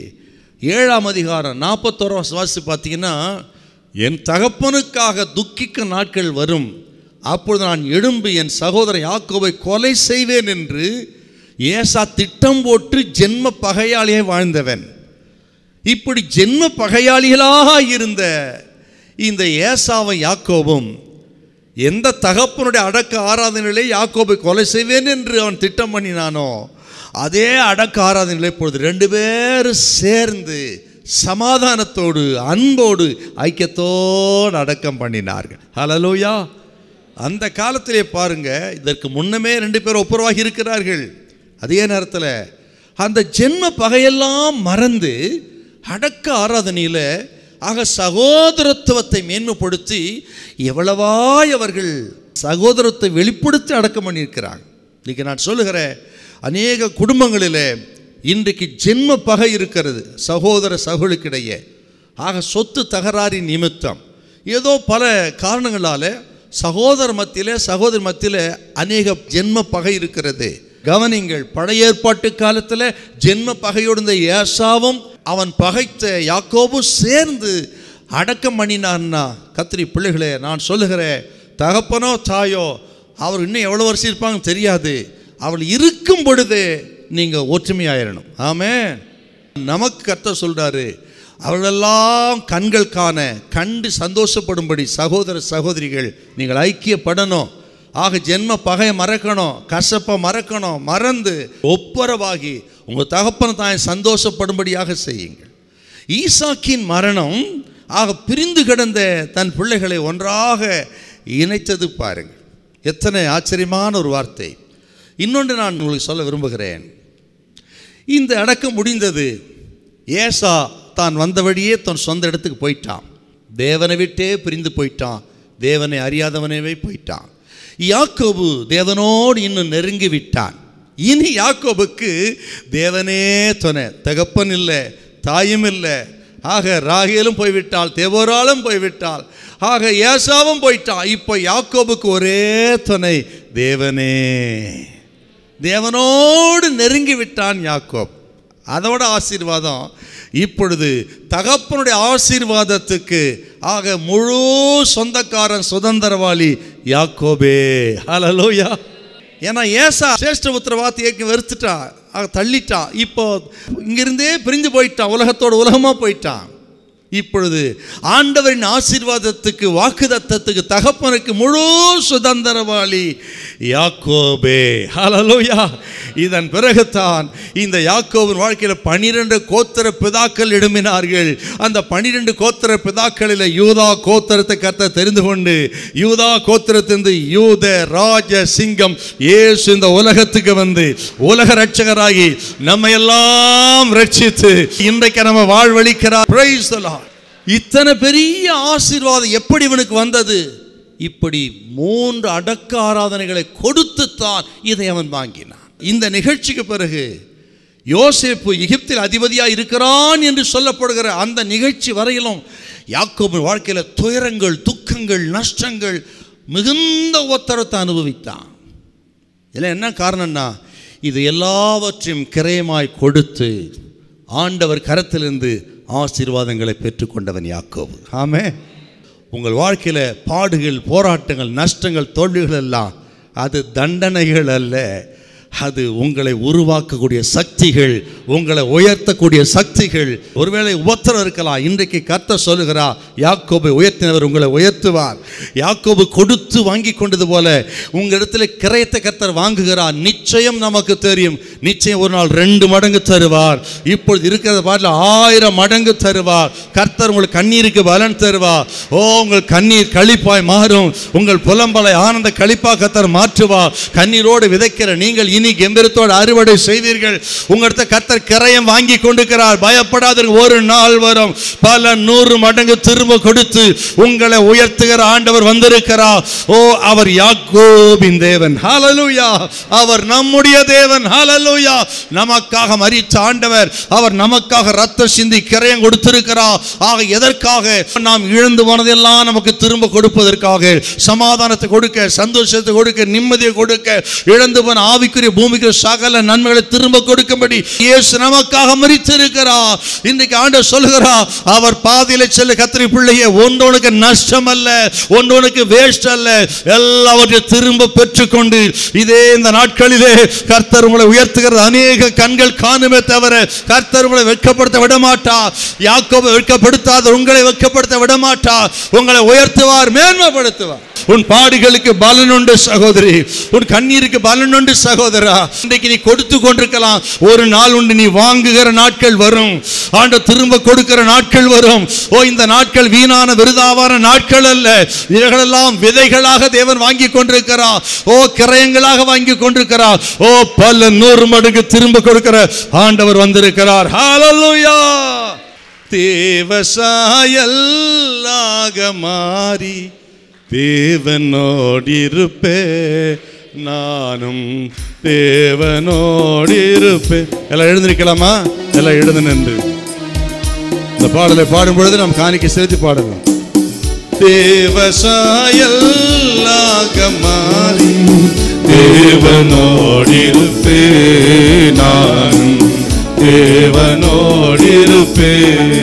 ஏழாம் அதிகாரம் நாற்பத்தோராம் வாசி பார்த்தீங்கன்னா என் தகப்பனுக்காக துக்கிக்க நாட்கள் வரும் அப்பொழுது நான் எழும்பி என் சகோதரன் யாக்கோபை கொலை செய்வேன் என்று ஏசா திட்டம் போட்டு ஜென்ம பகையாளியை வாழ்ந்தவன் இப்படி ஜென்ம பகையாளிகளாக இருந்த இந்த ஏசாவும் யாக்கோபும் எந்த தகப்பனுடைய அடக்க ஆராதனையிலே யாக்கோபை கொலை செய்வேன் என்று அவன் திட்டம் பண்ணினானோ அதே அடக்க ஆராதனையிலே இப்பொழுது ரெண்டு பேரும் சேர்ந்து சமாதானத்தோடு அன்போடு ஐக்கியத்தோடு அடக்கம் பண்ணினார்கள் ஹலலூயா அந்த காலத்திலே பாருங்க இதற்கு முன்னமே ரெண்டு பேரும் ஒப்புரவாகி இருக்கிறார்கள் அதே நேரத்தில் அந்த ஜென்ம பகையெல்லாம் மறந்து அடக்க ஆராதனையில் ஆக சகோதரத்துவத்தை மேன்மைப்படுத்தி எவ்வளவாய் அவர்கள் சகோதரத்தை வெளிப்படுத்தி அடக்கம் பண்ணியிருக்கிறாங்க இன்னைக்கு நான் சொல்லுகிறேன் அநேக குடும்பங்களிலே இன்றைக்கு ஜென்ம பகை இருக்கிறது சகோதர சகோதரிக்கிடையே ஆக சொத்து தகராறின் நிமித்தம் ஏதோ பல காரணங்களால சகோதர மத்தியிலே சகோதரி மத்தியிலே அநேக ஜென்ம பகை இருக்கிறது கவனிங்கள் பழைய ஏற்பாட்டு காலத்தில் ஜென்ம பகையோடு இருந்த ஏசாவும் அவன் பகைத்த யாக்கோபும் சேர்ந்து அடக்கம் பண்ணினான்னா கத்திரி பிள்ளைகளே நான் சொல்லுகிறேன் தகப்பனோ தாயோ அவர் இன்னும் எவ்வளோ வருஷம் இருப்பாங்க தெரியாது அவள் இருக்கும் பொழுதே நீங்கள் ஒற்றுமையாயிரணும் ஆமே நமக்கு கர்த்தர் சொல்றாரு அவர்களெல்லாம் கண்கள் காண கண்டு சந்தோஷப்படும்படி சகோதர சகோதரிகள் நீங்கள் ஐக்கியப்படணும் ஆக ஜென்ம பகையை மறக்கணும் கசப்பை மறக்கணும் மறந்து ஒப்புரவாகி உங்கள் தகப்பன தாய் சந்தோஷப்படும்படியாக செய்யுங்கள் ஈசாக்கின் மரணம் ஆக பிரிந்து கிடந்த தன் பிள்ளைகளை ஒன்றாக இணைத்தது பாருங்கள் எத்தனை ஆச்சரியமான ஒரு வார்த்தை இன்னொன்று நான் உங்களுக்கு சொல்ல விரும்புகிறேன் இந்த அடக்கம் முடிந்தது ஏசா தான் வந்த வழியே தன் சொந்த இடத்துக்கு போயிட்டான் தேவனை விட்டே பிரிந்து போயிட்டான் தேவனை அறியாதவனவே போயிட்டான் யாக்கோபு தேவனோடு இன்னும் நெருங்கி விட்டான் இனி யாக்கோபுக்கு தேவனே துணை தகப்பன் இல்லை தாயும் இல்லை ஆக ராகேலும் போய்விட்டாள் தேவோராலும் போய்விட்டாள் ஆக ஏசாவும் போயிட்டான் இப்போ யாக்கோபுக்கு ஒரே துணை தேவனே தேவனோடு நெருங்கி விட்டான் யாக்கோப் அதோட ஆசீர்வாதம் இப்பொழுது தகப்பனுடைய ஆசீர்வாதத்துக்கு ஆக முழு சொந்தக்காரன் சுதந்திரவாளி யாக்கோபே ஹலலோயா ஏன்னா ஏசா சேஷ்ட உத்தரவாதத்தை ஏற்க வெறுத்துட்டான் ஆக தள்ளிட்டான் இப்போ இங்கிருந்தே பிரிஞ்சு போயிட்டான் உலகத்தோட உலகமாக போயிட்டான் இப்பொழுது ஆண்டவரின் ஆசீர்வாதத்துக்கு வாக்குதத்தத்துக்கு தகப்பனுக்கு முழு சுதந்திரவாளி யாக்கோபே ஹalleluya இதன் பிறகுதான் இந்த யாக்கோபின் வாழ்க்கையில் பனிரெண்டு கோத்திர பிதாக்கள் எழும்பினார்கள் அந்த பனிரெண்டு கோத்திர பிதாக்களில் யூதா கோத்திரத்தை கத்த தெரிந்து கொண்டு யூதா கோத்திரத்திலிருந்து யூத ராஜ சிங்கம் இயேசு இந்த உலகத்துக்கு வந்து உலக ரட்சகராகி நம்ம எல்லாம் ரட்சித்து இன்றைக்கு நம்ம வாழ்வழிக்கிறார் Praise the Lord. இத்தனை பெரிய ஆசீர்வாதம் எப்படி இவனுக்கு வந்தது இப்படி மூன்று அடக்க ஆராதனைகளை கொடுத்துத்தான் இதை அவன் வாங்கினான் இந்த நிகழ்ச்சிக்கு பிறகு யோசேப்பு எகிப்தில் அதிபதியாக இருக்கிறான் என்று சொல்லப்படுகிற அந்த நிகழ்ச்சி வரையிலும் யாக்கோபின் வாழ்க்கையில் துயரங்கள் துக்கங்கள் நஷ்டங்கள் மிகுந்த உத்தரத்தை அனுபவித்தான் இதில் என்ன காரணம்னா இது எல்லாவற்றையும் கிரயமாய் கொடுத்து ஆண்டவர் கரத்திலிருந்து ஆசீர்வாதங்களை பெற்றுக்கொண்டவன் யாக்கோபு ஆமே உங்கள் வாழ்க்கையில் பாடுகள் போராட்டங்கள் நஷ்டங்கள் தோல்விகள் எல்லாம் அது தண்டனைகள் அல்ல அது உங்களை உருவாக்கக்கூடிய சக்திகள் உங்களை உயர்த்தக்கூடிய சக்திகள் ஒருவேளை உபத்திரம் இருக்கலாம் இன்றைக்கு கர்த்தர் சொல்லுகிறா யாக்கோபை உயர்த்தினவர் உங்களை உயர்த்துவார் யாக்கோபு கொடுத்து வாங்கி கொண்டது போல உங்களிடத்தில் கிரயத்தை கர்த்தர் வாங்குகிறார் நிச்சயம் நமக்கு தெரியும் நிச்சயம் ஒரு நாள் ரெண்டு மடங்கு தருவார் இப்பொழுது இருக்கிற பாட்டில் ஆயிரம் மடங்கு தருவார் கர்த்தர் உங்களுக்கு கண்ணீருக்கு பலன் தருவார் ஓ உங்கள் கண்ணீர் கழிப்பாய் மாறும் உங்கள் புலம்பலை ஆனந்த கழிப்பாக கர்த்தர் மாற்றுவார் கண்ணீரோடு விதைக்கிற நீங்கள் இனி கெம்பீரத்தோடு அறுவடை செய்வீர்கள் உங்களிடத்த கர்த்தர் கிரயம் வாங்கி கொண்டிருக்கிறார் பயப்படாதீர்கள் ஒரு நாள் வரும் பல நூறு மடங்கு திரும்ப கொடுத்து உங்களை உயர்த்துகிற ஆண்டவர் வந்திருக்கிறார் ஓ அவர் யாக்கோபின் தேவன் ஹalleluya அவர் நம்முடைய தேவன் ஹalleluya நமக்காக மரித்த ஆண்டவர் அவர் நமக்காக ரத்த சிந்தி கிரயம் கொடுத்திருக்கிறார் ஆக எதற்காக நாம் இழந்து போனதெல்லாம் நமக்கு திரும்ப கொடுப்பதற்காக சமாதானத்தை கொடுக்க சந்தோஷத்தை கொடுக்க நிம்மதியை கொடுக்க இழந்து போன ஆவிக்குரிய பூமிக்கு சகல நன்மைகளை திரும்ப கொடுக்கும்படி இயேசு நமக்காக மரித்திருக்கிறார் இன்றைக்கு ஆண்டவர் சொல்லுகிறார் அவர் பாதையில செல்ல கத்திரி பிள்ளையே ஒன்று உனக்கு நஷ்டம் அல்ல ஒன்று உனக்கு வேஸ்ட் அல்ல எல்லாவற்றையும் திரும்ப பெற்றுக்கொண்டு இதே இந்த நாட்களிலே கர்த்தர் உங்களை உயர்த்துகிறது அநேக கண்கள் காணுமே தவிர கர்த்தர் உங்களை வெட்கப்படுத்த விட மாட்டார் யாக்கோபை வெட்கப்படுத்தாத உங்களை வெட்கப்படுத்த விட மாட்டார் உங்களை உயர்த்துவார் மேன்மைப்படுத்துவார் உன் பாடுகளுக்கு பலன் உண்டு சகோதரி உன் கண்ணீருக்கு பலன் உண்டு சகோதரா இன்றைக்கு நீ கொடுத்து கொண்டிருக்கலாம் ஒரு நாள் உண்டு நீ வாங்குகிற நாட்கள் வரும் ஆண்டு திரும்ப கொடுக்கிற நாட்கள் வரும் ஓ இந்த நாட்கள் வீணான விருதாவான நாட்கள் அல்ல இவைகளெல்லாம் விதைகளாக தேவன் வாங்கி கொண்டிருக்கிறார் ஓ கிரயங்களாக வாங்கி கொண்டிருக்கிறார் ஓ பல நூறு மடங்கு திரும்ப கொடுக்கிற ஆண்டவர் வந்திருக்கிறார் ஹalleluya தேவசாயல்லாக மாறி தேவனோடிருப்பே நானும் தேவனோடிருப்பே எல்லாம் எழுந்திருக்கலாமா எல்லாம் எழுந்து நின்று இந்த பாடலை பாடும் பொழுது நாம் காணிக்கை செலுத்தி பாடலாம் தேவசாயல்லாக மாறி தேவனோடிருப்பே நான் தேவனோடிருப்பே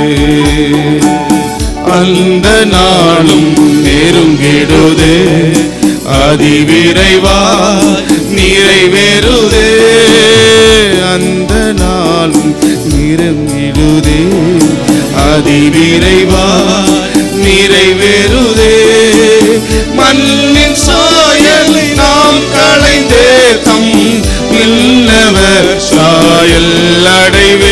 அந்த நாளும் நெருங்கிடுதே அதிவிரைவா நிறைவேறுதே அந்த நாளும் நெருங்கிடுதே அதிவிரைவா நிறைவேறுதே மண்ணின் சாயலை நாம் களைந்தே தம் விண்ணவர் சாயல் அடைவே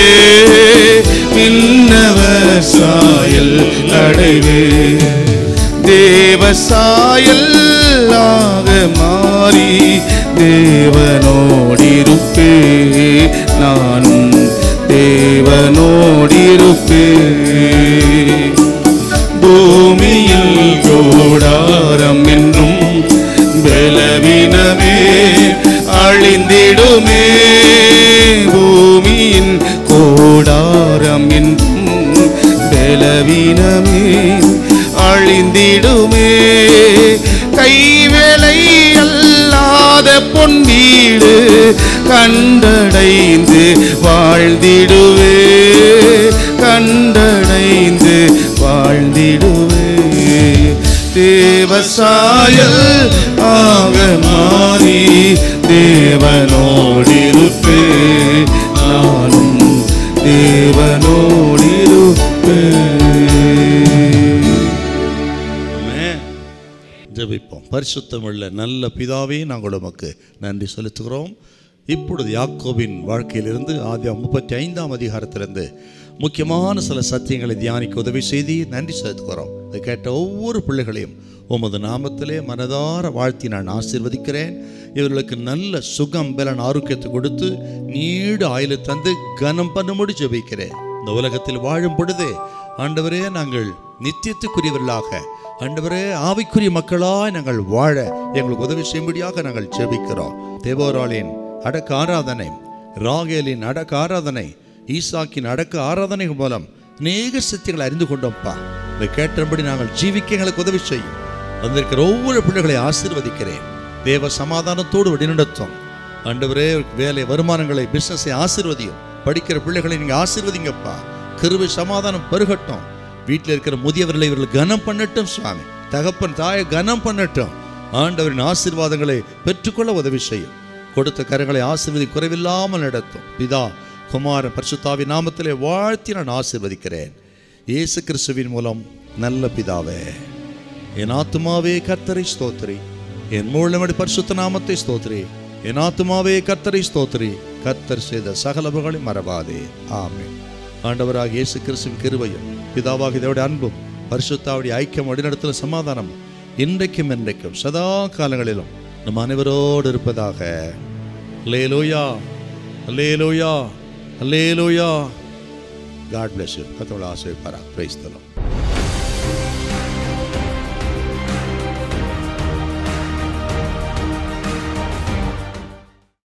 விண்ணவர் சாயல் அடைவே தேவ சாயல் ஆக மாறி தேவனோடிருப்பே நானும் தேவனோடிருப்பே பூமியில் கூடாரம் என்றும் பலவீனமே அழிந்திடுமே பூமியின் கூடாரம் என்றும் பலவீனமே அழிந்திடுமே கைவேலை அல்லாத பொன் வீடு கண்டடைந்து வாழ்ந்திடுவே கண்டடைந்து வாழ்ந்திடுவே தேவசாயல் ஆக மாறி தேவனோடிருப்பேன் ஆமென். ஜெபிப்போம் பரிசுத்தமுள்ள நல்ல பிதாவே நாங்கள் உமக்கு நன்றி செலுத்துகிறோம் இப்பொழுது யாக்கோபின் வாழ்க்கையிலிருந்து ஆதி முப்பத்தி ஐந்தாம் அதிகாரத்திலிருந்து முக்கியமான சில சத்தியங்களை தியானிக்க உதவி செய்து நன்றி செலுத்துகிறோம் இதை கேட்ட ஒவ்வொரு பிள்ளைகளையும் உமது நாமத்திலே மனதார வாழ்த்தி நான் ஆசீர்வதிக்கிறேன் இவர்களுக்கு நல்ல சுகம் பலன் ஆரோக்கியத்தை கொடுத்து நீடு ஆயுளை தந்து கனம் பண்ணும்படி ஜெபிக்கிறேன் இந்த உலகத்தில் வாழும் பொழுதே ஆண்டவரே நாங்கள் நித்தியத்துக்குரியவர்களாக ஆண்டவரே ஆவிக்குரிய மக்களாய் நாங்கள் வாழ எங்களுக்கு உதவி செய்யும்படியாக நாங்கள் ஜெபிக்கிறோம் தேவோராளின் அடக்க ஆராதனை ராகேலின் அடக்க ஆராதனை ஈசாக்கின் அடக்க ஆராதனை மூலம் அநேக சத்தியங்களை அறிந்து கொண்டோம்ப்பா இதை கேட்டபடி நாங்கள் ஜீவிக்க எங்களுக்கு உதவி செய்யும் வந்திருக்கிற ஒவ்வொரு பிள்ளைகளை ஆசீர்வதிக்கிறேன் தேவ சமாதானத்தோடு வழிநடத்தும் ஆண்டவரே வேலை வருமானங்களை பிசினஸை ஆசீர்வதியும் படிக்கிற பிள்ளைகளை நீங்க ஆசீர்வதிங்கப்பா கிருபை சமாதானம் பெருகட்டும் வீட்டில் இருக்கிற முதியவர்களை இவர்கள் கனம் பண்ணட்டும் சுவாமி தகப்பன் தாயை கனம் பண்ணட்டும் ஆண்டவரின் ஆசீர்வாதங்களை பெற்றுக்கொள்ள உதவி செய்யும் கொடுத்த கரங்களை ஆசீர்வதி குறைவில்லாமல் நடத்தும் பிதா குமாரன் பரிசுத்தாவி நாமத்திலே வாழ்த்தி நான் ஆசீர்வதிக்கிறேன் இயேசு கிறிஸ்துவின் மூலம் நல்ல பிதாவே என் ஆத்துமாவே கர்த்தரை ஸ்தோத்திரி என் மூலமடி பரிசுத்த நாமத்தை ஸ்தோத்திரி என் ஆத்துமாவே கர்த்தரை ஸ்தோத்திரி கர்த்தர் செய்த சகலபங்களை மறவாதே ஆமென் ஆண்டவராக இயேசு கிறிஸ்துவின் கிருபையும் பிதாவாக இதோட அன்பும் பரிசுத்தாவுடைய ஐக்கியம் வழிநடத்தல சமாதானம் இன்றைக்கும் என்றைக்கும் சதா காலங்களிலும் நம் அனைவரோடு இருப்பதாக லேலோயா லேலோயா லேலோயா காட் பிளஸ் யூ கத்தோட ஆசை பரா பிரைஸ்தலம்